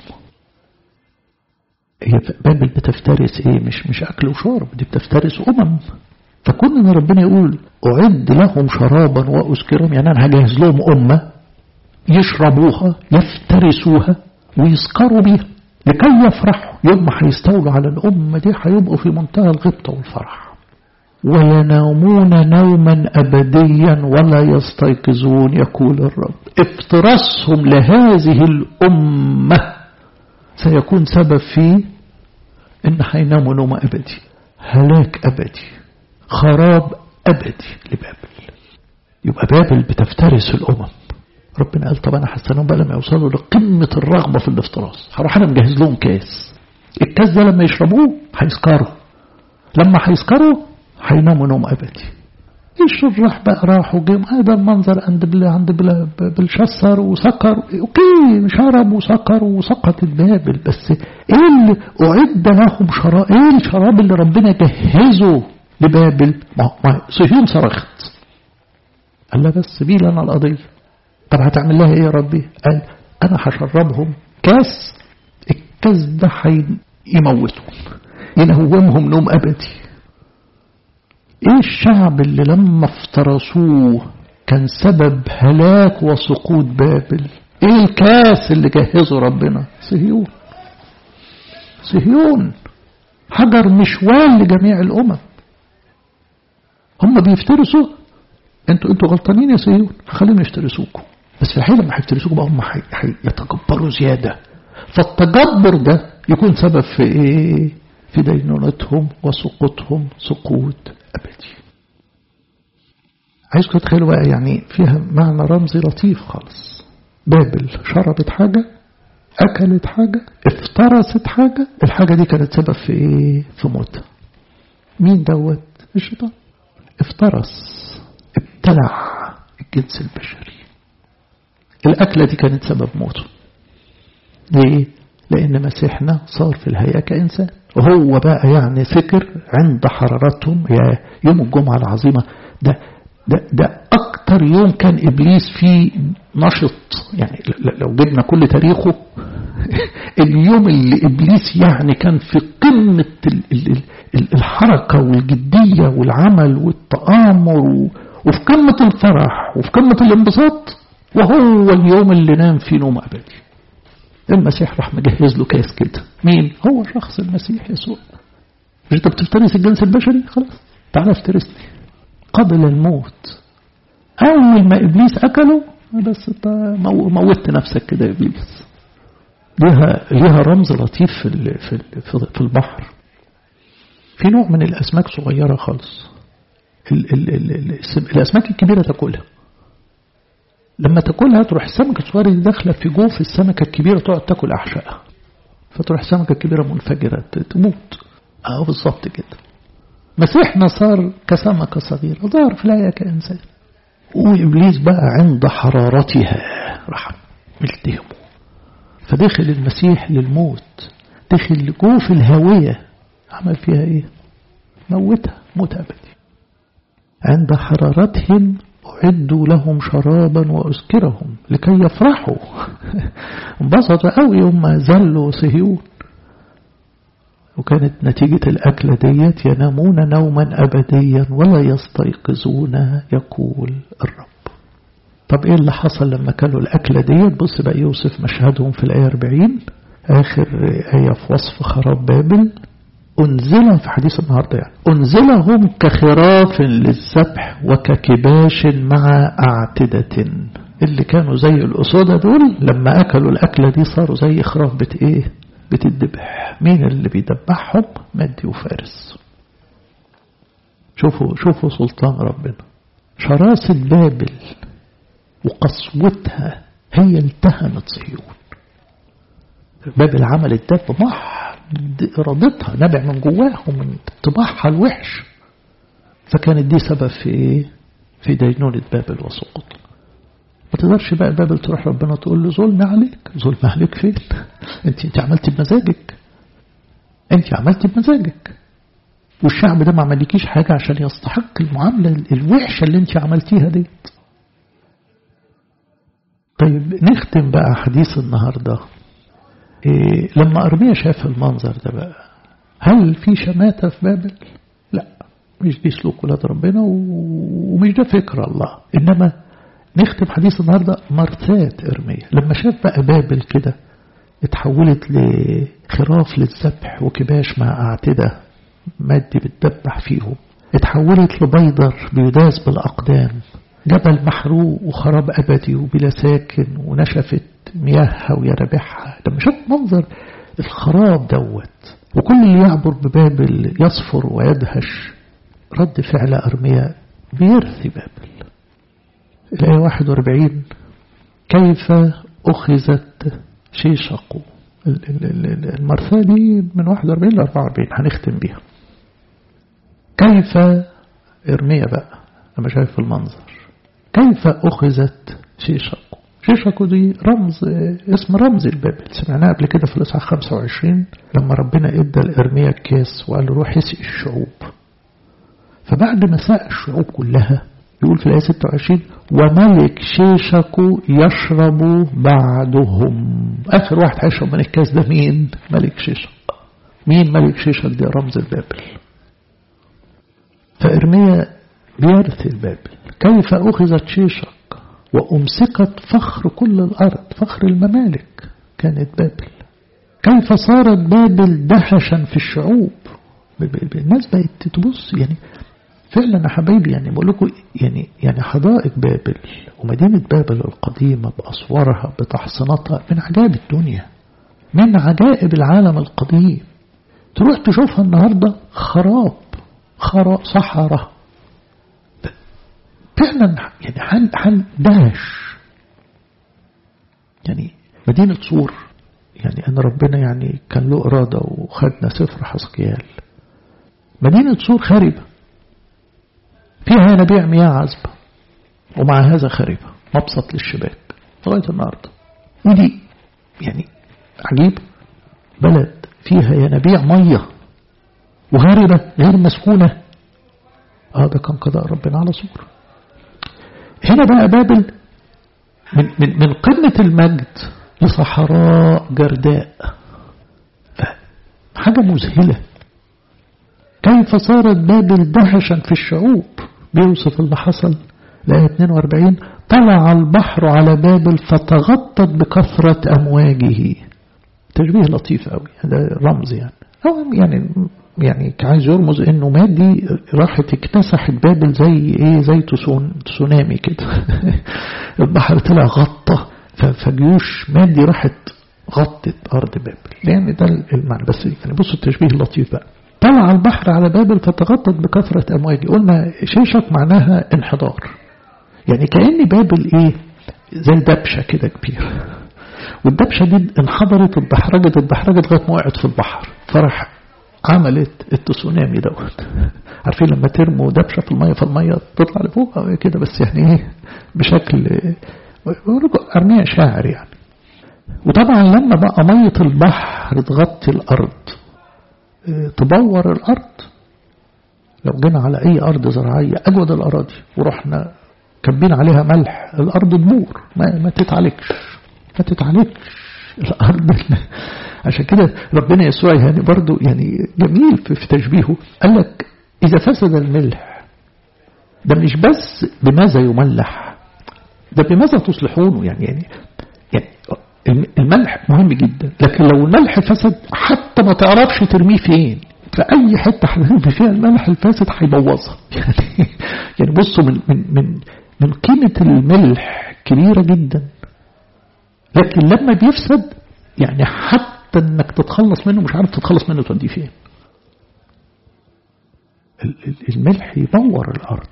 هي بابل بتفترس ايه مش مش اكل وشرب دي بتفترس امم فكون ان ربنا يقول اعد لهم شرابا واسكرهم يعني انا هجهز لهم امه يشربوها يفترسوها ويسكروا بيها لكي يفرحوا يوم ما هيستولوا على الامه دي هيبقوا في منتهى الغبطه والفرح وينامون نوما ابديا ولا يستيقظون يقول الرب افترسهم لهذه الامه سيكون سبب في ان هيناموا نوم ابدي هلاك ابدي خراب ابدي لبابل يبقى بابل بتفترس الامم ربنا قال طب انا هستناهم بقى لما يوصلوا لقمه الرغبه في الافتراس هروح انا مجهز لهم كاس الكاس ده لما يشربوه هيسكروا لما هيسكروا هيناموا نوم ابدي الشراح بقى راحوا جم هذا المنظر عند بلا عند بلا بالشسر وسكر اوكي شرب وسكر وسقطت بابل بس ايه اللي اعد لهم شراب ايه الشراب اللي ربنا جهزه لبابل ما ما صهيون صرخت قال لا بس بي لنا القضيه طب هتعمل لها ايه يا ربي قال انا هشربهم كاس الكاس ده هيموتهم ينومهم نوم ابدي ايه الشعب اللي لما افترسوه كان سبب هلاك وسقوط بابل ايه الكاس اللي جهزه ربنا صهيون صهيون حجر مشوال لجميع الامم هم بيفترسوا انتوا انتوا غلطانين يا صهيون هخليهم يفترسوكم بس في الحقيقه لما هيفترسوكم بقى هم هيتكبروا زياده فالتجبر ده يكون سبب في ايه في دينونتهم وسقوطهم سقوط أبدي عايزكم تتخيلوا بقى يعني فيها معنى رمزي لطيف خالص بابل شربت حاجة أكلت حاجة افترست حاجة الحاجة دي كانت سبب في إيه في موتها مين دوت الشيطان افترس ابتلع الجنس البشري الأكلة دي كانت سبب موته ليه لأن مسيحنا صار في الهيئة كإنسان وهو بقى يعني فكر عند حرارتهم يا يوم الجمعة العظيمة ده ده ده أكتر يوم كان إبليس فيه نشط يعني لو جبنا كل تاريخه اليوم اللي إبليس يعني كان في قمة الحركة والجدية والعمل والتآمر وفي قمة الفرح وفي قمة الانبساط وهو اليوم اللي نام فيه نوم أبدي المسيح راح مجهز له كاس كده مين هو شخص المسيح يسوع مش انت بتفترس الجنس البشري خلاص تعالى افترسني قبل الموت أول ما إبليس أكله بس انت موتت نفسك كده يا إبليس ليها ليها رمز لطيف في في في البحر في نوع من الأسماك صغيرة خالص ال ال ال ال الأسماك الكبيرة تاكلها لما تاكلها تروح السمكة الصغيرة دي داخلة في جوف السمكة الكبيرة تقعد تاكل أحشائها فتروح السمكة الكبيرة منفجرة تموت أهو بالظبط كده مسيحنا صار كسمكة صغيرة ظهر في الآية كإنسان وإبليس بقى عند حرارتها راح ملتهمه فدخل المسيح للموت دخل لجوف الهوية عمل فيها ايه موتها موت أبدي عند حرارتهم أعدوا لهم شرابا وأسكرهم لكي يفرحوا انبسطوا قوي يوم زلوا صهيون وكانت نتيجة الأكلة ديت ينامون نوما أبديا ولا يستيقظون يقول الرب طب إيه اللي حصل لما كانوا الأكلة ديت بص بقى يوسف مشهدهم في الآية 40 آخر آية في وصف خراب بابل أنزل في حديث النهاردة يعني أنزلهم كخراف للذبح وككباش مع أعتدة اللي كانوا زي الأسودة دول لما أكلوا الأكلة دي صاروا زي خراف بت إيه بتدبح مين اللي بيدبحهم مادي وفارس شوفوا شوفوا سلطان ربنا شراسة بابل وقسوتها هي التهمت صهيون بابل عملت ده بمحض إرادتها نبع من جواهم من طباعها الوحش فكانت دي سبب في إيه؟ في دينونة بابل وسقوطها ما تقدرش بقى بابل تروح ربنا تقول له ظلم عليك ظلم عليك فين انت انت عملت بمزاجك انت عملت بمزاجك والشعب ده ما عملكيش حاجة عشان يستحق المعاملة الوحشة اللي انت عملتيها دي طيب نختم بقى حديث النهاردة إيه لما أرميا شاف المنظر ده بقى هل في شماتة في بابل لا مش دي سلوك ولاد ربنا ومش ده فكر الله إنما نختم حديث النهاردة مرثات إرميا لما شاف بقى بابل كده اتحولت لخراف للذبح وكباش مع أعتدة مادي بتدبح فيهم اتحولت لبيضر بيداس بالأقدام جبل محروق وخراب أبدي وبلا ساكن ونشفت مياهها ويربحها لما شاف منظر الخراب دوت وكل اللي يعبر ببابل يصفر ويدهش رد فعل أرميا بيرثي بابل الآية 41 كيف أخذت شيشق المرثاة دي من 41 ل 44 هنختم بيها كيف ارميا بقى لما شايف المنظر كيف أخذت شيشق شيشق دي رمز اسم رمز البابل سمعناه قبل كده في الإصحاح 25 لما ربنا ادى لإرميا الكاس وقال له روح يسقي الشعوب فبعد ما ساق الشعوب كلها يقول في الآية 26 وملك شيشك يشرب بعدهم آخر واحد هيشرب من الكاس ده مين ملك شيشك مين ملك شيشك ده رمز البابل فإرميا بيرث البابل كيف أخذت شيشك وأمسكت فخر كل الأرض فخر الممالك كانت بابل كيف صارت بابل دهشا في الشعوب الناس بقت تبص يعني فعلا يا حبايبي يعني بقول لكم يعني يعني حدائق بابل ومدينة بابل القديمة بأسوارها بتحصيناتها من عجائب الدنيا من عجائب العالم القديم تروح تشوفها النهاردة خراب خراب صحراء فعلا يعني حال حال دهش يعني مدينة صور يعني أن ربنا يعني كان له إرادة وخدنا سفر حسقيال مدينة صور خاربة فيها ينابيع مياه عذبة ومع هذا خاربة مبسط للشباك لغاية النهاردة ودي يعني عجيب بلد فيها ينابيع مية وغاربة غير مسكونة هذا آه كان قضاء ربنا على صور هنا بقى بابل من, من, من قمة المجد لصحراء جرداء حاجة مذهلة كيف فصارت بابل دهشا في الشعوب بيوصف اللي حصل الآية 42 طلع البحر على بابل فتغطت بكثرة أمواجه تشبيه لطيف قوي هذا رمز يعني أو يعني يعني عايز يرمز انه مادي راحت اكتسحت بابل زي ايه زي تسونامي كده البحر طلع غطى فجيوش مادي راحت غطت ارض بابل يعني ده المعنى بس يعني بصوا التشبيه اللطيف بقى طلع البحر على بابل فتغطت بكثرة أمواجه قلنا شيشك معناها انحدار يعني كأن بابل ايه زي دبشة كده كبيرة والدبشة دي انحدرت اتدحرجت اتدحرجت لغاية ما وقعت في البحر فرح عملت التسونامي دوت عارفين لما ترموا دبشة في المية فالمية تطلع لفوق أو كده بس يعني ايه بشكل أرمية شاعر يعني وطبعا لما بقى مية البحر تغطي الأرض تبور الأرض لو جينا على أي أرض زراعية أجود الأراضي ورحنا كبين عليها ملح الأرض تبور ما, ما تتعالجش ما تتعالجش الأرض عشان كده ربنا يسوع يعني برضو يعني جميل في تشبيهه قال لك إذا فسد الملح ده مش بس بماذا يملح ده بماذا تصلحونه يعني يعني, يعني الملح مهم جدا لكن لو الملح فسد حتى ما تعرفش ترميه فين فأي حتة هنرمي فيها الملح الفاسد هيبوظها يعني يعني بصوا من من من من قيمة الملح كبيرة جدا لكن لما بيفسد يعني حتى انك تتخلص منه مش عارف تتخلص منه توديه فين الملح يبور الأرض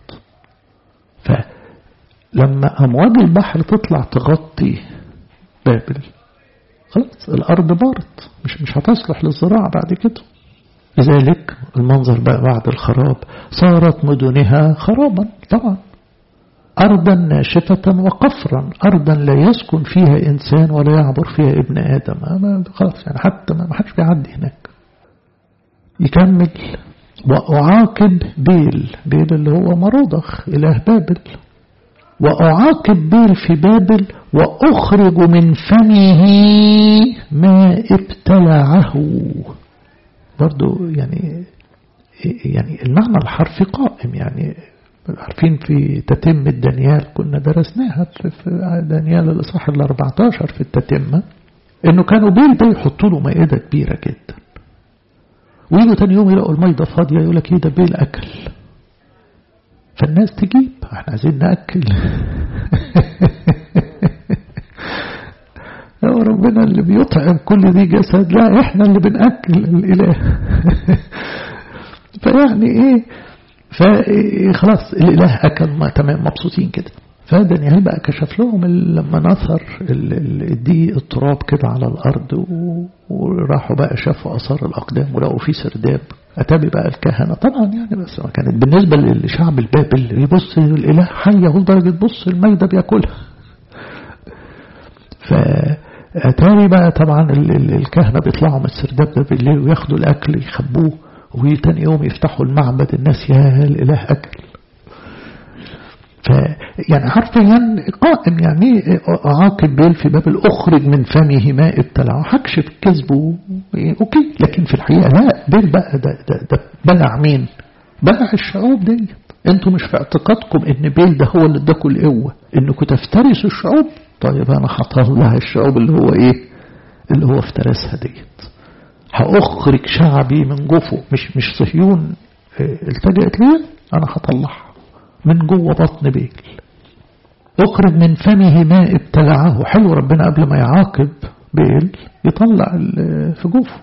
فلما أمواج البحر تطلع تغطي بابل خلاص الأرض بارت مش مش هتصلح للزراعة بعد كده لذلك المنظر بقى بعد الخراب صارت مدنها خرابا طبعا أرضا ناشفة وقفرا أرضا لا يسكن فيها إنسان ولا يعبر فيها ابن آدم خلاص يعني حتى ما حدش بيعدي هناك يكمل وأعاقب بيل بيل اللي هو مرودخ إله بابل وأعاقب بيل في بابل وأخرج من فمه ما ابتلعه برضو يعني يعني المعنى الحرفي قائم يعني عارفين في تتمة دانيال كنا درسناها في دانيال الإصحاح ال 14 في التتمة إنه كانوا بيل ده يحطوا له مائدة كبيرة جدا ويجوا تاني يوم يلاقوا الميضة فاضية يقول لك إيه ده بيل أكل فالناس تجيب احنا عايزين نأكل هو ربنا اللي بيطعم كل دي جسد لا احنا اللي بنأكل الإله فيعني ايه فخلاص الإله أكل ما تمام مبسوطين كده فدانيال بقى كشف لهم لما نثر دي التراب كده على الأرض وراحوا بقى شافوا أثار الأقدام ولقوا فيه سرداب أتابي بقى الكهنة طبعا يعني بس ما كانت بالنسبة لشعب البابل يبص الإله حي أهو لدرجة بص الميدة بياكلها فأتاري بقى طبعا الكهنة بيطلعوا من السرداب ده بالليل وياخدوا الأكل يخبوه وتاني يوم يفتحوا المعبد الناس يا الإله أكل ف يعني حرفيا قائم يعني عاقب بيل في باب الأخرج من فمه ماء ابتلعه هكشف كذبه أوكي لكن في الحقيقة لا بيل بقى ده, ده, ده بلع مين بلع الشعوب ديت انتوا مش في اعتقادكم ان بيل ده هو اللي اداكم القوة انكم تفترسوا الشعوب طيب انا هطلع الشعوب اللي هو ايه اللي هو افترسها ديت هأخرج شعبي من جوفه مش مش صهيون التجأت ليه أنا هطلعها من جوه بطن بيل أخرج من فمه ماء ابتلعه حلو ربنا قبل ما يعاقب بيل يطلع في جوفه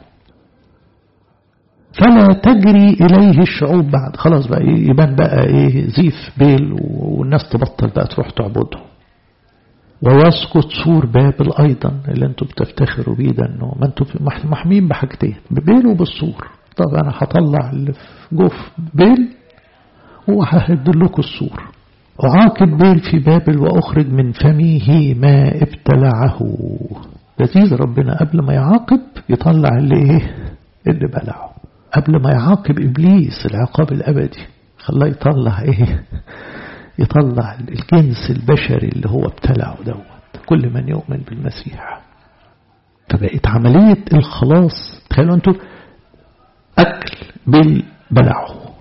فلا تجري إليه الشعوب بعد خلاص بقى يبان بقى إيه زيف بيل والناس تبطل بقى تروح تعبده ويسقط سور بابل أيضا اللي انتوا بتفتخروا بيه ده انه ما انتوا محمين بحاجتين ببيل وبالسور طب انا هطلع اللي في جوف بيل وههد لكم السور أعاقب بيل في بابل وأخرج من فمه ما ابتلعه لذيذ ربنا قبل ما يعاقب يطلع اللي ايه اللي بلعه قبل ما يعاقب إبليس العقاب الأبدي خلاه يطلع ايه يطلع الجنس البشري اللي هو ابتلعه دوت كل من يؤمن بالمسيح فبقت عملية الخلاص تخيلوا انتوا أكل بالبلعه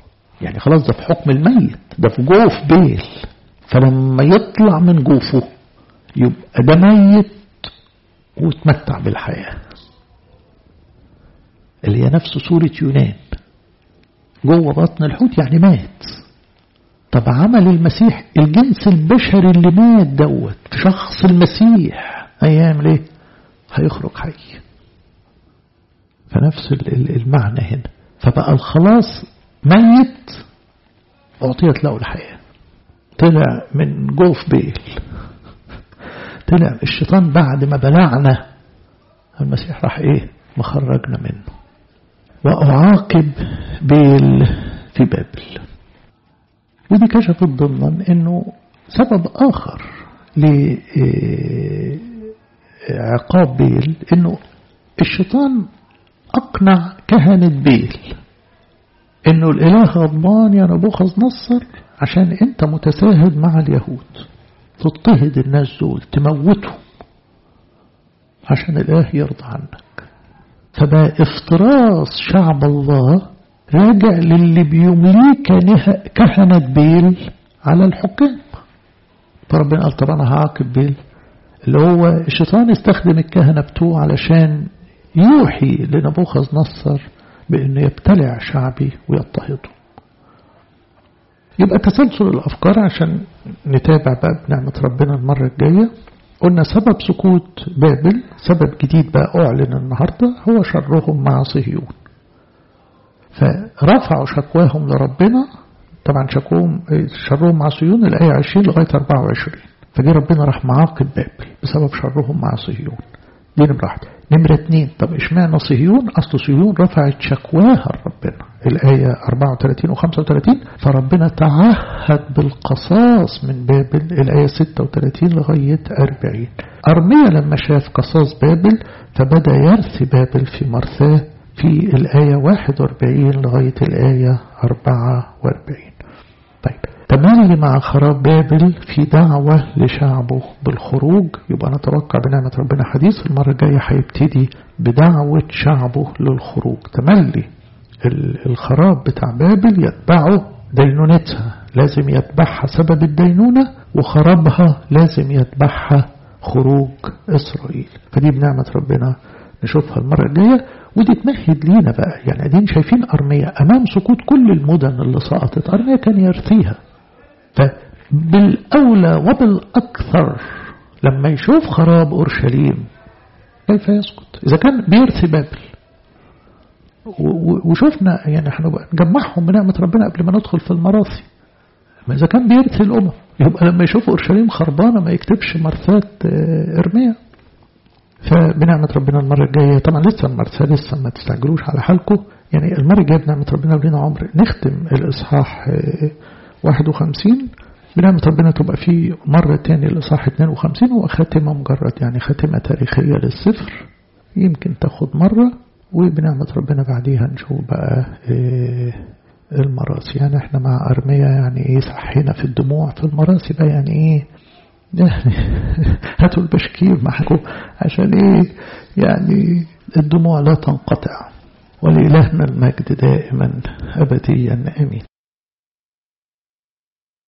يعني خلاص ده في حكم الميت ده في جوف بيل فلما يطلع من جوفه يبقى ده ميت وتمتع بالحياة اللي هي نفس سورة يونان جوه بطن الحوت يعني مات طب عمل المسيح الجنس البشري اللي مات دوت في شخص المسيح هيعمل ايه هيخرج حي فنفس المعنى هنا فبقى الخلاص ميت أعطيت له الحياة طلع من جوف بيل طلع الشيطان بعد ما بلعنا المسيح راح ايه مخرجنا منه وأعاقب بيل في بابل ودي كشفت ضمنا انه سبب اخر لعقاب بيل انه الشيطان اقنع كهنة بيل انه الاله غضبان يا نبوخذ نصر عشان انت متساهل مع اليهود تضطهد الناس دول تموتهم عشان الاله يرضى عنك فبقى افتراس شعب الله راجع للي بيمليه كهنة بيل على الحكام فربنا قال طب انا هعاقب بيل اللي هو الشيطان استخدم الكهنة بتوعه علشان يوحي لنبوخذ نصر بأنه يبتلع شعبي ويضطهده يبقى تسلسل الأفكار عشان نتابع بقى بنعمة ربنا المرة الجاية قلنا سبب سكوت بابل سبب جديد بقى أعلن النهاردة هو شرهم مع صهيون فرفعوا شكواهم لربنا طبعا شكوهم شرهم مع صهيون الآية 20 لغاية 24 فجي ربنا راح معاقب بابل بسبب شرهم مع صهيون دي نمرة واحدة نمرة اتنين طب اشمعنى صهيون أصل صهيون رفعت شكواها لربنا الآية 34 و 35 فربنا تعهد بالقصاص من بابل الآية 36 لغاية 40 أرميا لما شاف قصاص بابل فبدأ يرثي بابل في مرثاه في الآية 41 لغاية الآية 44 طيب تملي مع خراب بابل في دعوة لشعبه بالخروج يبقى نتوقع بنعمة ربنا حديث المرة الجاية هيبتدي بدعوة شعبه للخروج تملي الخراب بتاع بابل يتبعه دينونتها لازم يتبعها سبب الدينونة وخرابها لازم يتبعها خروج إسرائيل فدي بنعمة ربنا نشوفها المرة الجاية ودي تمهد لينا بقى يعني قاعدين شايفين أرمية أمام سقوط كل المدن اللي سقطت أرمية كان يرثيها فبالأولى وبالأكثر لما يشوف خراب أورشليم كيف يسكت إذا كان بيرثي بابل وشفنا يعني احنا نجمعهم بنعمة ربنا قبل ما ندخل في المراثي ما إذا كان بيرثي الأمم يبقى لما يشوف أورشليم خربانة ما يكتبش مرثات إرميا فبنعمة ربنا المرة الجاية طبعا لسه المرثى لسه ما تستعجلوش على حالكم يعني المرة الجاية بنعمة ربنا ولينا عمر نختم الإصحاح 51 بنعمة ربنا تبقى في مرة تاني الإصحاح 52 وخاتمة مجرد يعني خاتمة تاريخية للسفر يمكن تاخد مرة وبنعمة ربنا بعديها نشوف بقى المراسي يعني احنا مع أرمية يعني ايه صحينا في الدموع في المراسي بقى يعني ايه يعني هاتوا البشكير معكم عشان ايه يعني الدموع لا تنقطع ولإلهنا المجد دائما أبديا أمين